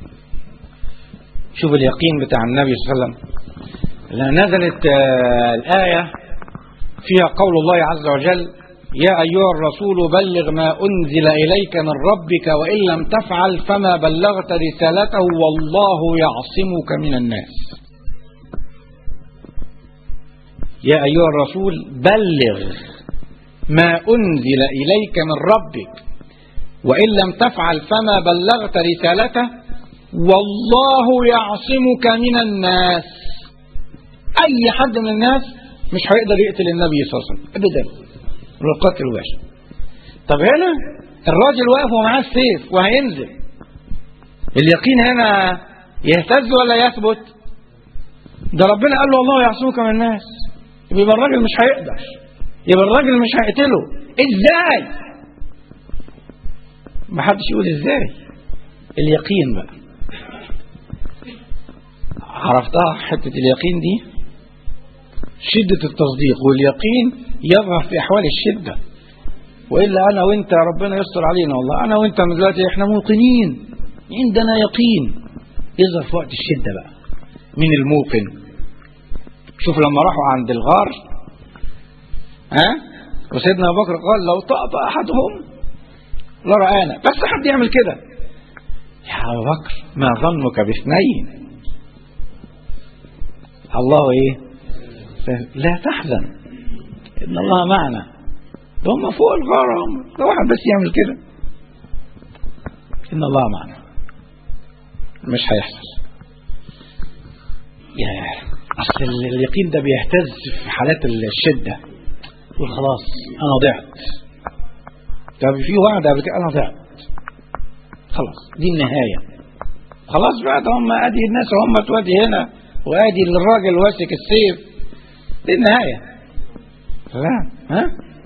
شوف اليقين بتاع النبي صلى الله عليه وسلم لما نزلت آه، الآية فيها قول الله عز وجل يا أيها الرسول بلغ ما أنزل إليك من ربك وإن لم تفعل فما بلغت رسالته والله يعصمك من الناس يا أيها الرسول بلغ ما أنزل إليك من ربك وإن لم تفعل فما بلغت رسالته والله يعصمك من الناس أي حد من الناس مش هيقدر يقتل النبي صلى الله عليه وسلم أبدا القتل الوحش طب هنا الراجل واقف ومعاه السيف وهينزل اليقين هنا يهتز ولا يثبت ده ربنا قال له الله يعصمك من الناس يبقى الراجل مش هيقدر يبقى الراجل مش هيقتله ازاي ما حدش يقول ازاي اليقين بقى عرفتها حتة اليقين دي شدة التصديق واليقين يظهر في أحوال الشدة وإلا أنا وإنت ربنا يستر علينا والله أنا وإنت من دلوقتي إحنا موقنين عندنا يقين يظهر في وقت الشدة بقى من الموقن شوف لما راحوا عند الغار ها وسيدنا أبو بكر قال لو طأط أحدهم لرآنا بس حد يعمل كده يا أبو بكر ما ظنك باثنين الله إيه لا تحزن إن الله معنا ده هم فوق الغار هم ده واحد بس يعمل كده إن الله معنا مش هيحصل يا أصل اليقين ده بيهتز في حالات الشدة يقول خلاص أنا ضعت طب في واحد قبل كده انا ضعت خلاص دي النهايه خلاص بقى ده هم ادي الناس هم تودي هنا وادي الراجل ماسك السيف دي النهايه لا ها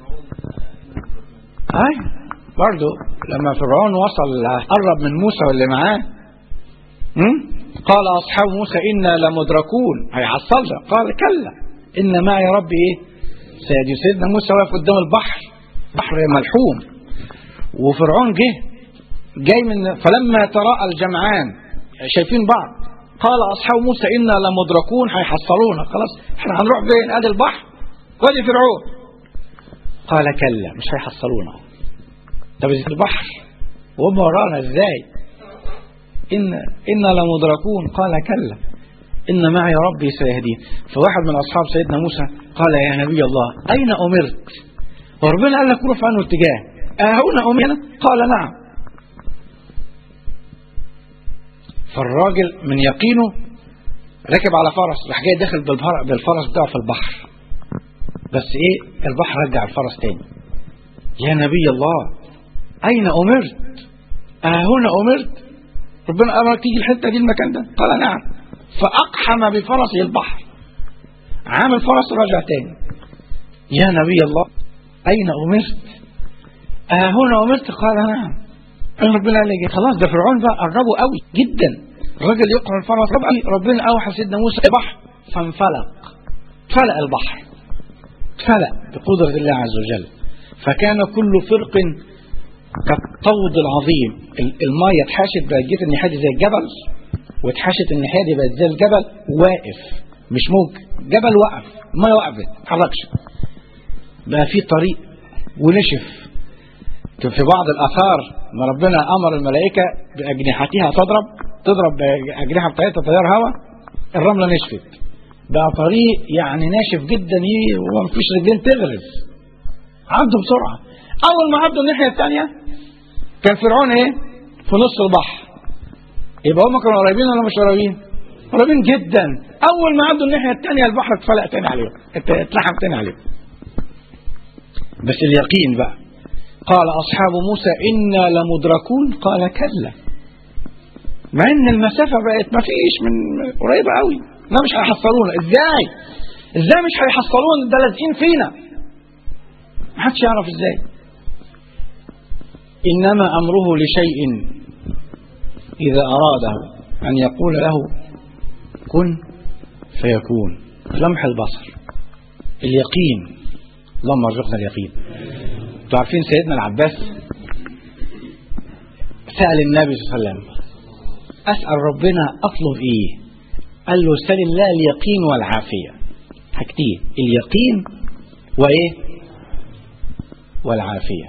اي برضه لما فرعون وصل قرب من موسى واللي معاه هم؟ قال اصحاب موسى انا لمدركون هيحصلنا قال كلا ان معي ربي ايه سيدي سيدنا موسى واقف قدام البحر بحر ملحوم وفرعون جه جاي من فلما تراءى الجمعان شايفين بعض قال اصحاب موسى انا لمدركون هيحصلونا خلاص احنا هنروح فين ادي البحر وادي فرعون قال كلا مش هيحصلونا طب ازاي البحر وهم ورانا ازاي ان انا لمدركون قال كلا ان معي ربي سيهدين فواحد من اصحاب سيدنا موسى قال يا نبي الله اين امرت وربنا قال لك روح في انه اتجاه اهنا امرنا قال نعم فالراجل من يقينه ركب على فرس راح جاي داخل بالبر- بالفرس بتاعه في البحر بس ايه البحر رجع الفرس تاني يا نبي الله اين امرت اهنا امرت ربنا امرك تيجي الحته دي المكان ده قال نعم فاقحم بفرسه البحر عامل فرس رجع تاني يا نبي الله اين امرت اهنا امرت قال نعم ربنا قال لي خلاص ده فرعون بقى قربوا قوي جدا الراجل يقرا الفرس قوي ربنا اوحى سيدنا موسى البحر فانفلق فلق البحر فلق بقدرة الله عز وجل فكان كل فرق كالطود العظيم ال- المية اتحاشت بقت جت الناحية دي زي الجبل واتحاشت الناحية دي بقت زي الجبل واقف مش ممكن جبل وقف المية وقفت ما اتحركش بقى في طريق ونشف كان في بعض الآثار ما ربنا أمر الملائكة بأجنحتها تضرب تضرب بأجنحة بتاعتها تيار هواء الرملة نشفت بقى طريق يعني ناشف جدا ي- ومفيش رجلين تغرز عدوا بسرعة أول ما عدوا الناحية الثانية كان فرعون إيه؟ في نص البحر يبقى هم كانوا قريبين ولا مش قريبين؟ قريبين جدا أول ما عدوا الناحية الثانية البحر اتفلق تاني عليهم ات- اتلحم تاني عليهم بس اليقين بقى قال أصحاب موسى إنا لمدركون قال كلا مع إن المسافة بقت ما فيش من قريبة قوي لا مش هيحصلونا إزاي إزاي مش هيحصلونا ده لازقين فينا محدش يعرف إزاي إنما أمره لشيء إذا أراده أن يقول له كن فيكون لمح البصر اليقين اللهم ارزقنا اليقين انتوا عارفين سيدنا العباس سأل النبي صلى الله عليه وسلم أسأل ربنا أطلب إيه قال له سل الله اليقين والعافية حاجتين اليقين وإيه والعافية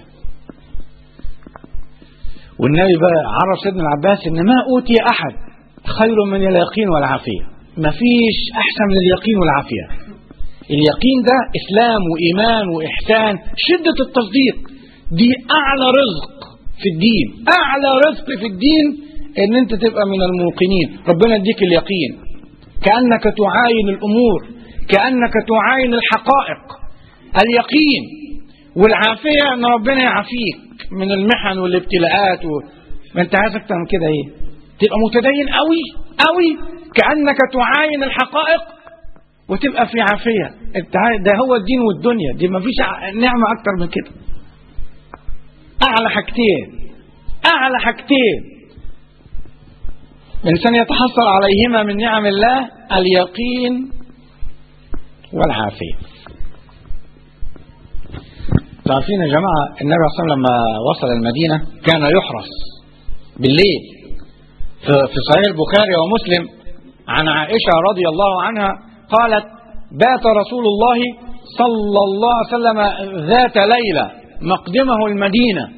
والنبي بقى عرف سيدنا العباس إن ما أوتي أحد خير من اليقين والعافية مفيش أحسن من اليقين والعافية اليقين ده إسلام وإيمان وإحسان شدة التصديق دي أعلى رزق في الدين أعلى رزق في الدين إن أنت تبقى من الموقنين ربنا يديك اليقين كأنك تعاين الأمور كأنك تعاين الحقائق اليقين والعافية إن ربنا يعافيك من المحن والابتلاءات و... ما أنت عايز أكتر من كده إيه تبقى متدين قوي قوي كأنك تعاين الحقائق وتبقى في عافية انت عارف ده هو الدين والدنيا دي ما فيش نعمة أكتر من كده أعلى حاجتين أعلى حاجتين الإنسان يتحصل عليهما من نعم الله اليقين والعافية تعرفين يا جماعة النبي صلى الله عليه وسلم لما وصل المدينة كان يحرس بالليل في في صحيح البخاري ومسلم عن عائشة رضي الله عنها قالت بات رسول الله صلى الله عليه وسلم ذات ليلة مقدمه المدينة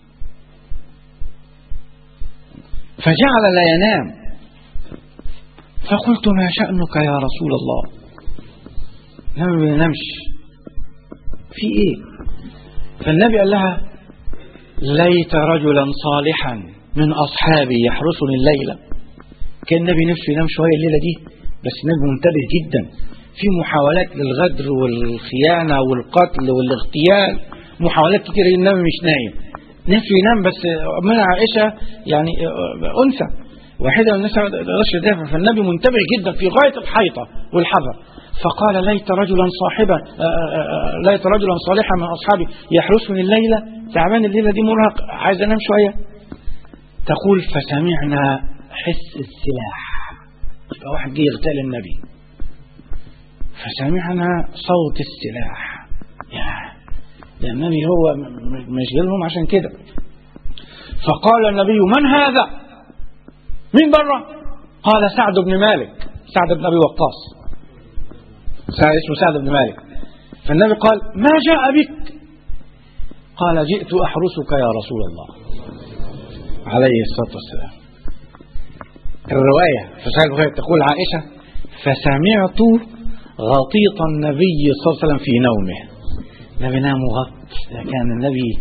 فجعل لا ينام فقلت ما شأنك يا رسول الله ما بينامش في ايه فالنبي قال لها ليت رجلا صالحا من اصحابي يحرسني الليله كان النبي نفسه ينام شويه الليله دي بس النبي منتبه جدا في محاولات للغدر والخيانه والقتل والاغتيال محاولات كتير النبي مش نايم نفسه ينام بس من عائشة يعني أنثى واحدة من الناس ما تقدرش تدافع فالنبي منتبه جدا في غاية الحيطة والحذر فقال ليت رجلا صاحبا آه، آه، آه، ليت رجلا صالحا من أصحابي يحرسني الليلة تعبان الليلة دي مرهق عايز أنام شوية تقول فسمعنا حس السلاح يبقى واحد جه يغتال النبي فسمعنا صوت السلاح يا ده النبي هو م- م- مش جايلهم عشان كده فقال النبي من هذا مين بره قال سعد بن مالك سعد بن ابي وقاص سعد اسمه سعد بن مالك فالنبي قال ما جاء بك قال جئت احرسك يا رسول الله عليه الصلاه والسلام الروايه في صحيح البخاري تقول عائشه فسمعت غطيط النبي صلى الله عليه وسلم في نومه النبي نام غط كان النبي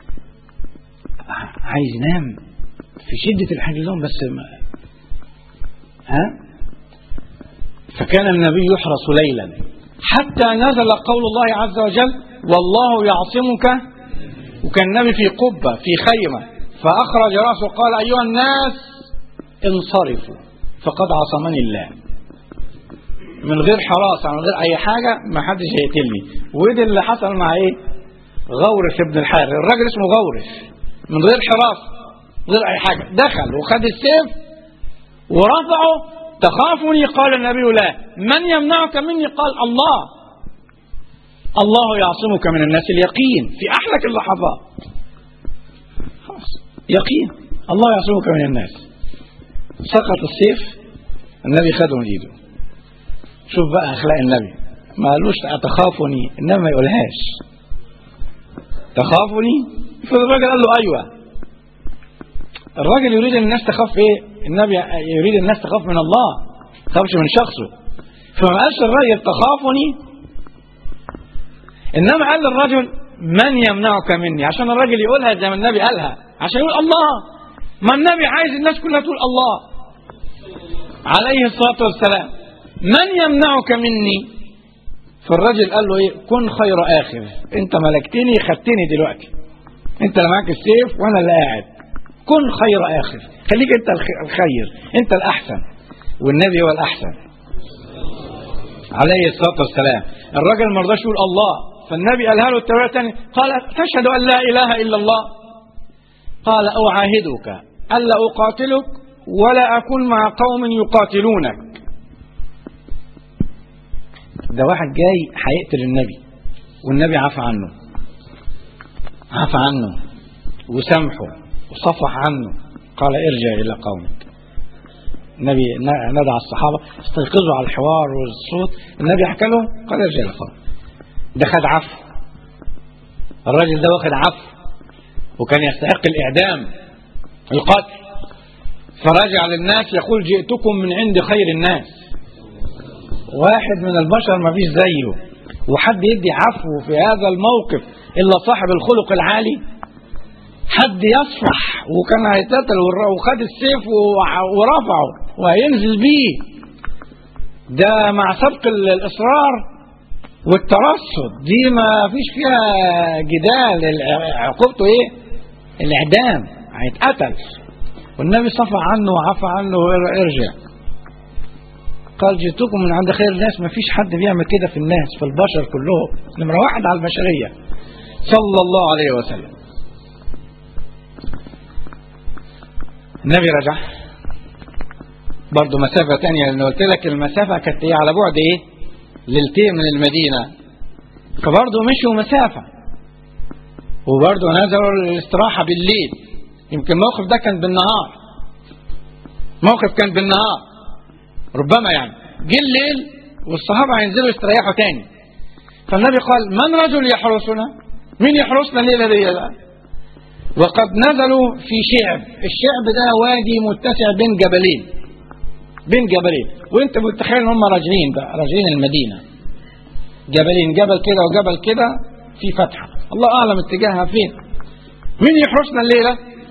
عايز ينام في شدة الحاجة لهم بس ما ها فكان النبي يحرس ليلا حتى نزل قول الله عز وجل والله يعصمك وكان النبي في قبة في خيمة فأخرج رأسه قال أيها الناس انصرفوا فقد عصمني الله من غير حراسة من غير أي حاجة ما حدش هيقتلني وده اللي حصل مع إيه غورش ابن الحارث الراجل اسمه غورش من غير حراسة من غير أي حاجة دخل وخد السيف ورفعه تخافني قال النبي لا من يمنعك مني قال الله الله يعصمك من الناس اليقين في أحلك اللحظات خلاص يقين الله يعصمك من الناس سقط السيف النبي خده من ايده شوف بقى اخلاق النبي ما قالوش اتخافني انما ما يقولهاش تخافني فالراجل قال له ايوه الراجل يريد الناس تخاف ايه النبي يريد الناس تخاف من الله ما تخافش من شخصه فما قالش الراجل تخافني انما قال للرجل من يمنعك مني عشان الراجل يقولها زي ما النبي قالها عشان يقول الله ما النبي عايز الناس كلها تقول الله عليه الصلاه والسلام من يمنعك مني فالراجل قال له ايه كن خير اخر انت ملكتني خدتني دلوقتي انت اللي معاك السيف وانا اللي قاعد كن خير اخر خليك انت الخ- الخير انت الاحسن والنبي هو الاحسن عليه الصلاه والسلام الراجل ما رضاش يقول الله فالنبي قالها له التوراة تاني قال تشهد ان لا اله الا الله قال اعاهدك الا اقاتلك ولا اكون مع قوم يقاتلونك ده واحد جاي هيقتل النبي والنبي عفى عنه عفى عنه وسامحه وصفح عنه قال ارجع الى قومك النبي ن- ندى على الصحابه استيقظوا على الحوار والصوت النبي حكى لهم قال ارجع الى قومك ده خد عفو الراجل ده واخد عفو وكان يستحق الاعدام القتل فرجع للناس يقول جئتكم من عند خير الناس واحد من البشر ما فيش زيه وحد يدي عفو في هذا الموقف الا صاحب الخلق العالي حد يصفح وكان هيتقتل والر- وخد السيف وع- ورفعه وهينزل بيه ده مع سبق ال- الاصرار والترصد دي ما فيش فيها جدال الع- عقوبته ايه الاعدام هيتقتل والنبي صفى عنه وعفى عنه ارجع قال جئتكم من عند خير الناس ما فيش حد بيعمل كده في الناس في البشر كلهم نمرة واحد على البشرية صلى الله عليه وسلم النبي رجع برضه مسافة تانية لأن قلت لك المسافة كانت إيه على بعد إيه؟ ليلتين من المدينة فبرضه مشوا مسافة وبرضه نزلوا الاستراحة بالليل يمكن الموقف ده كان بالنهار موقف كان بالنهار ربما يعني جه الليل والصحابة هينزلوا يستريحوا تاني فالنبي قال من رجل يحرسنا مين يحرسنا الليلة دي بقى وقد نزلوا في شعب الشعب ده وادي متسع بين جبلين بين جبلين وانت متخيل ان هم راجلين بقى راجلين المدينة جبلين جبل كده وجبل كده في فتحة الله اعلم اتجاهها فين مين يحرسنا الليلة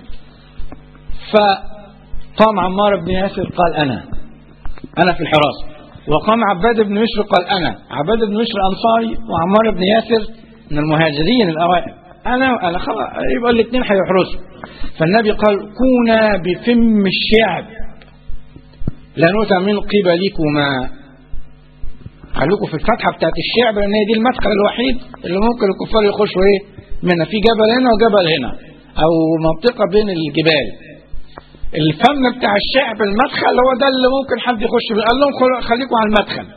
فقام عمار بن ياسر قال انا انا في الحراسة وقام عباد بن مشر قال انا عباد بن مشر انصاري وعمار بن ياسر من المهاجرين الاوائل انا انا خلاص يبقى الاثنين هيحرسوا فالنبي قال كونا بفم الشعب لا نؤتى من قبلكما خليكم في الفتحه بتاعت الشعب لان هي دي المدخل الوحيد اللي ممكن الكفار يخشوا ايه منها في جبل هنا وجبل هنا او منطقه بين الجبال الفم بتاع الشعب المدخل هو ده اللي ممكن حد يخش بيه قال لهم خل- خليكم على المدخل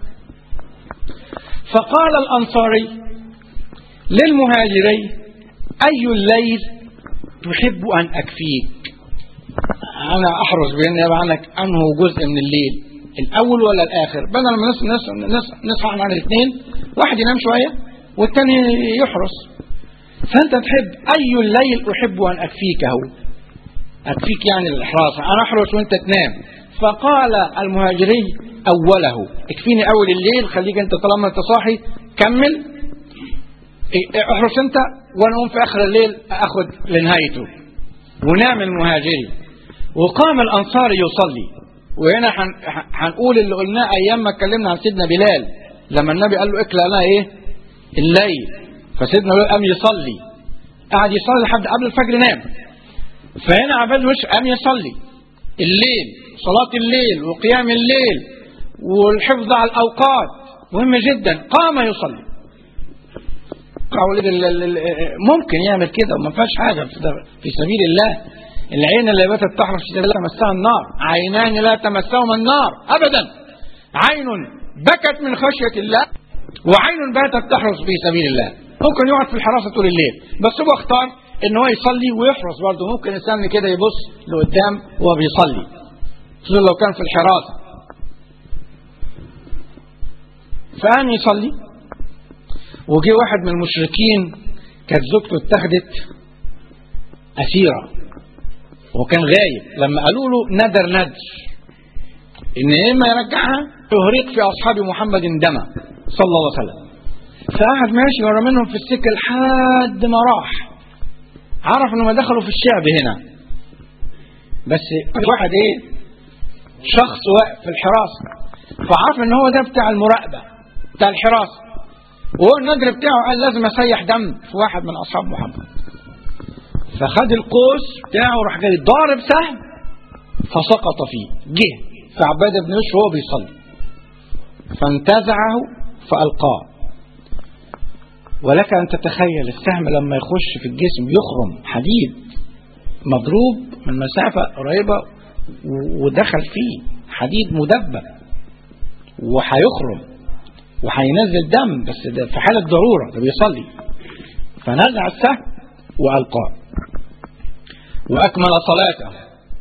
فقال الانصاري للمهاجرين اي الليل تحب ان اكفيك انا احرص بان يبقى عندك انه جزء من الليل الاول ولا الاخر بدل ما نص نص نص نصحى احنا الاثنين واحد ينام شويه والثاني يحرس فانت تحب اي الليل احب ان اكفيكه اكفيك يعني الاحراس انا احرس وانت تنام فقال المهاجري اوله اكفيني اول الليل خليك انت طالما انت صاحي كمل إيه، احرس انت وانا اقوم في اخر الليل اخد لنهايته ونام المهاجري وقام الانصاري يصلي وهنا هن- هن- هنقول اللي قلناه ايام ما اتكلمنا عن سيدنا بلال لما النبي قال له اكل لنا ايه الليل فسيدنا بلال قام يصلي قعد يصلي لحد قبل الفجر نام فهنا عباد وش قام يصلي الليل صلاة الليل وقيام الليل والحفظ على الأوقات مهم جدا قام يصلي قول ال- ال- ال- ممكن يعمل كده وما فيهاش حاجة في ده- في سبيل الله العين اللي باتت تحرس في سبيل الله تمسها النار عينان لا تمسهما النار أبدا عين بكت من خشية الله وعين باتت تحرس في سبيل الله ممكن يقعد في الحراسة طول الليل بس هو اختار ان هو يصلي ويحرس برضه ممكن الانسان كده يبص لقدام وهو بيصلي خصوصا لو كان في الحراسة فقام يصلي وجي واحد من المشركين كانت زوجته اتخذت أسيرة وكان غايب لما قالوا له ندر ندر إن يا إما يرجعها يهريق في أصحاب محمد دما صلى الله عليه وسلم فقعد ماشي ورا منهم في السكة لحد ما راح عرف إنهم دخلوا في الشعب هنا بس واحد إيه شخص واقف في الحراسة فعرف إن هو ده بتاع المراقبة بتاع الحراسة وهو النجر بتاعه قال لازم اسيح دم في واحد من اصحاب محمد فخد القوس بتاعه وراح جاي ضارب سهم فسقط فيه جه في عباد بن يوسف وهو بيصلي فانتزعه فالقاه ولك ان تتخيل السهم لما يخش في الجسم يخرم حديد مضروب من مسافه قريبه و- ودخل فيه حديد مدبب وهيخرم وهينزل دم بس ده في حالة ضرورة ده بيصلي فنزع السهم وألقاه وأكمل صلاته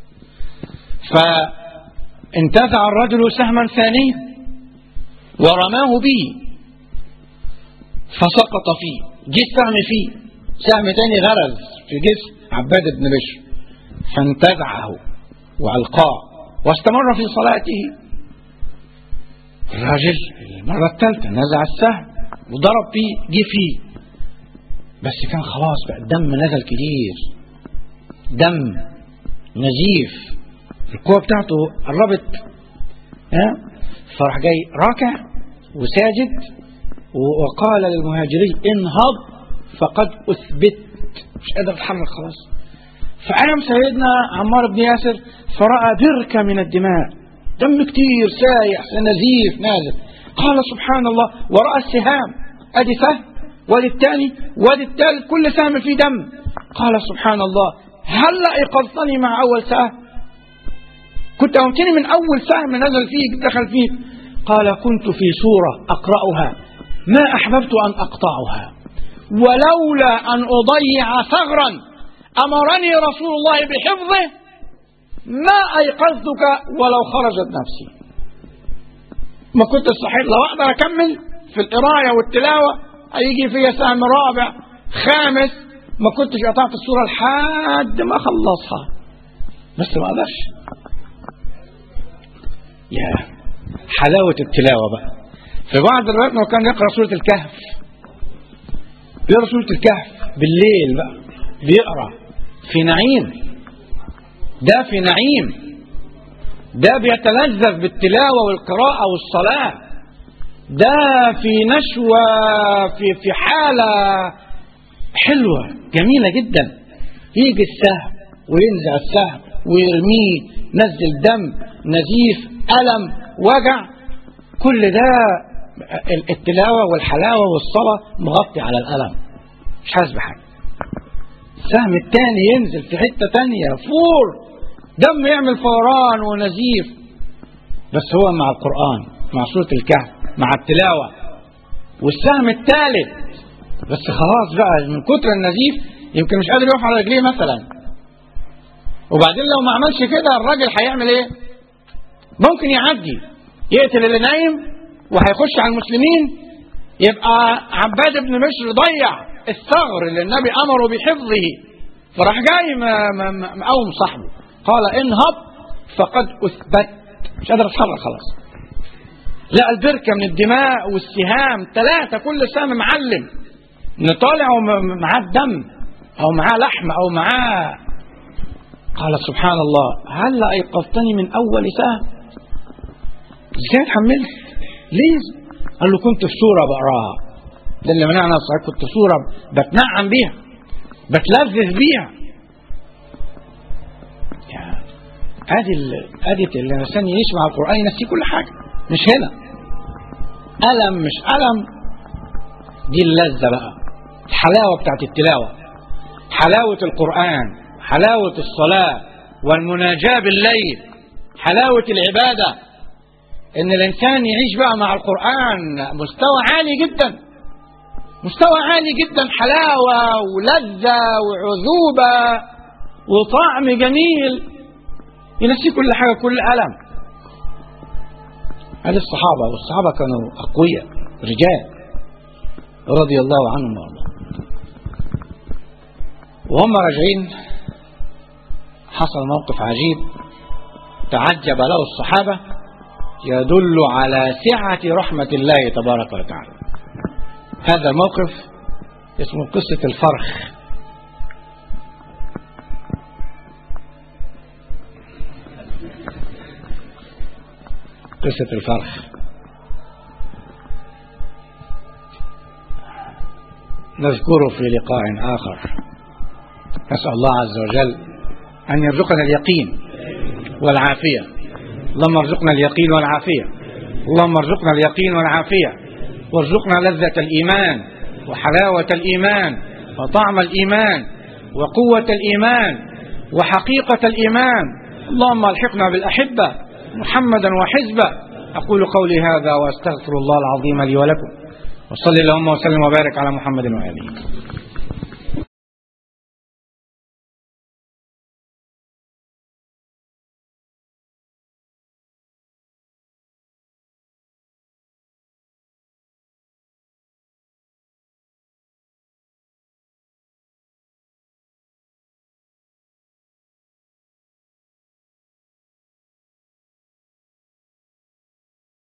فانتزع الرجل سهما ثانيا ورماه به فسقط فيه جه السهم فيه سهم تاني غرز في جسم عباد بن بشر فانتزعه وألقاه واستمر في صلاته الراجل المرة الثالثة نزع السهم وضرب فيه جه فيه بس كان خلاص بقى الدم نزل كتير دم نزيف القوة بتاعته قربت ها فراح جاي راكع وساجد و- وقال للمهاجرين انهض فقد اثبت مش قادر اتحرك خلاص فقام سيدنا عمار بن ياسر فرأى بركة من الدماء دم كتير سايح نزيف نازل قال سبحان الله ورأى السهام ادي سهم وادي الثاني وادي الثالث كل سهم فيه دم قال سبحان الله هل ايقظتني مع اول سهم كنت أمتني من أول سهم نزل فيك دخل فيك قال كنت في سورة أقرأها ما أحببت أن أقطعها ولولا أن أضيع ثغرا أمرني رسول الله بحفظه ما أيقظتك ولو خرجت نفسي ما كنت صحيح لو أقدر أكمل في القراية والتلاوة هيجي فيا سهم رابع خامس ما كنتش قطعت السورة لحد ما أخلصها بس ما أقدرش يا حلاوة التلاوة بقى في بعض الوقت ما كان يقرأ سورة الكهف بيقرأ سورة الكهف بالليل بقى بيقرأ في نعيم ده في نعيم ده بيتلذذ بالتلاوة والقراءة والصلاة ده في نشوة في في حالة حلوة جميلة جدا يجي السهم وينزع السهم ويرميه نزل دم نزيف ألم وجع كل ده التلاوة والحلاوة والصلاة مغطي على الألم مش حاسس بحاجة السهم التاني ينزل في حتة تانية فور دم يعمل فوران ونزيف بس هو مع القرآن مع سورة الكهف مع التلاوة والسهم الثالث بس خلاص بقى من كتر النزيف يمكن مش قادر يقف على رجليه مثلا وبعدين لو ما عملش كده الراجل هيعمل ايه ممكن يعدي يقتل اللي نايم وهيخش على المسلمين يبقى عباد بن بشر ضيع الثغر اللي النبي امره بحفظه فراح جاي مقوم صاحبه قال انهض فقد اثبت مش قادر اتحرك خلاص لا البركه من الدماء والسهام ثلاثه كل سهم معلم نطالع ومعاه الدم او معاه لحم او معاه قال سبحان الله هل ايقظتني من اول سهم ازاي اتحملت ليه قال له كنت في سوره بقراها ده اللي منعنا الصحيح كنت في سوره بتنعم بيها بتلذذ بيها ادي ادي اللي الانسان يعيش مع القران ينسيه كل حاجه مش هنا الم مش الم دي اللذه بقى الحلاوه بتاعت التلاوه حلاوه القران حلاوه الصلاه والمناجاه بالليل حلاوه العباده ان الانسان يعيش بقى مع القران مستوى عالي جدا مستوى عالي جدا حلاوه ولذه وعذوبه وطعم جميل ينسي كل حاجة كل ألم هذه الصحابة والصحابة كانوا أقوياء رجال رضي الله عنهم وارضاهم وهم راجعين حصل موقف عجيب تعجب له الصحابة يدل على سعة رحمة الله تبارك وتعالى هذا الموقف اسمه قصة الفرخ قصة الفرخ نذكره في لقاء آخر نسأل الله عز وجل أن يرزقنا اليقين والعافية اللهم ارزقنا اليقين والعافية اللهم ارزقنا اليقين والعافية وارزقنا لذة الإيمان وحلاوة الإيمان وطعم الإيمان وقوة الإيمان وحقيقة الإيمان اللهم الحقنا بالأحبة محمدا وحزبه أقول قولي هذا وأستغفر الله العظيم لي ولكم وصلي اللهم وسلم وبارك على محمد وآله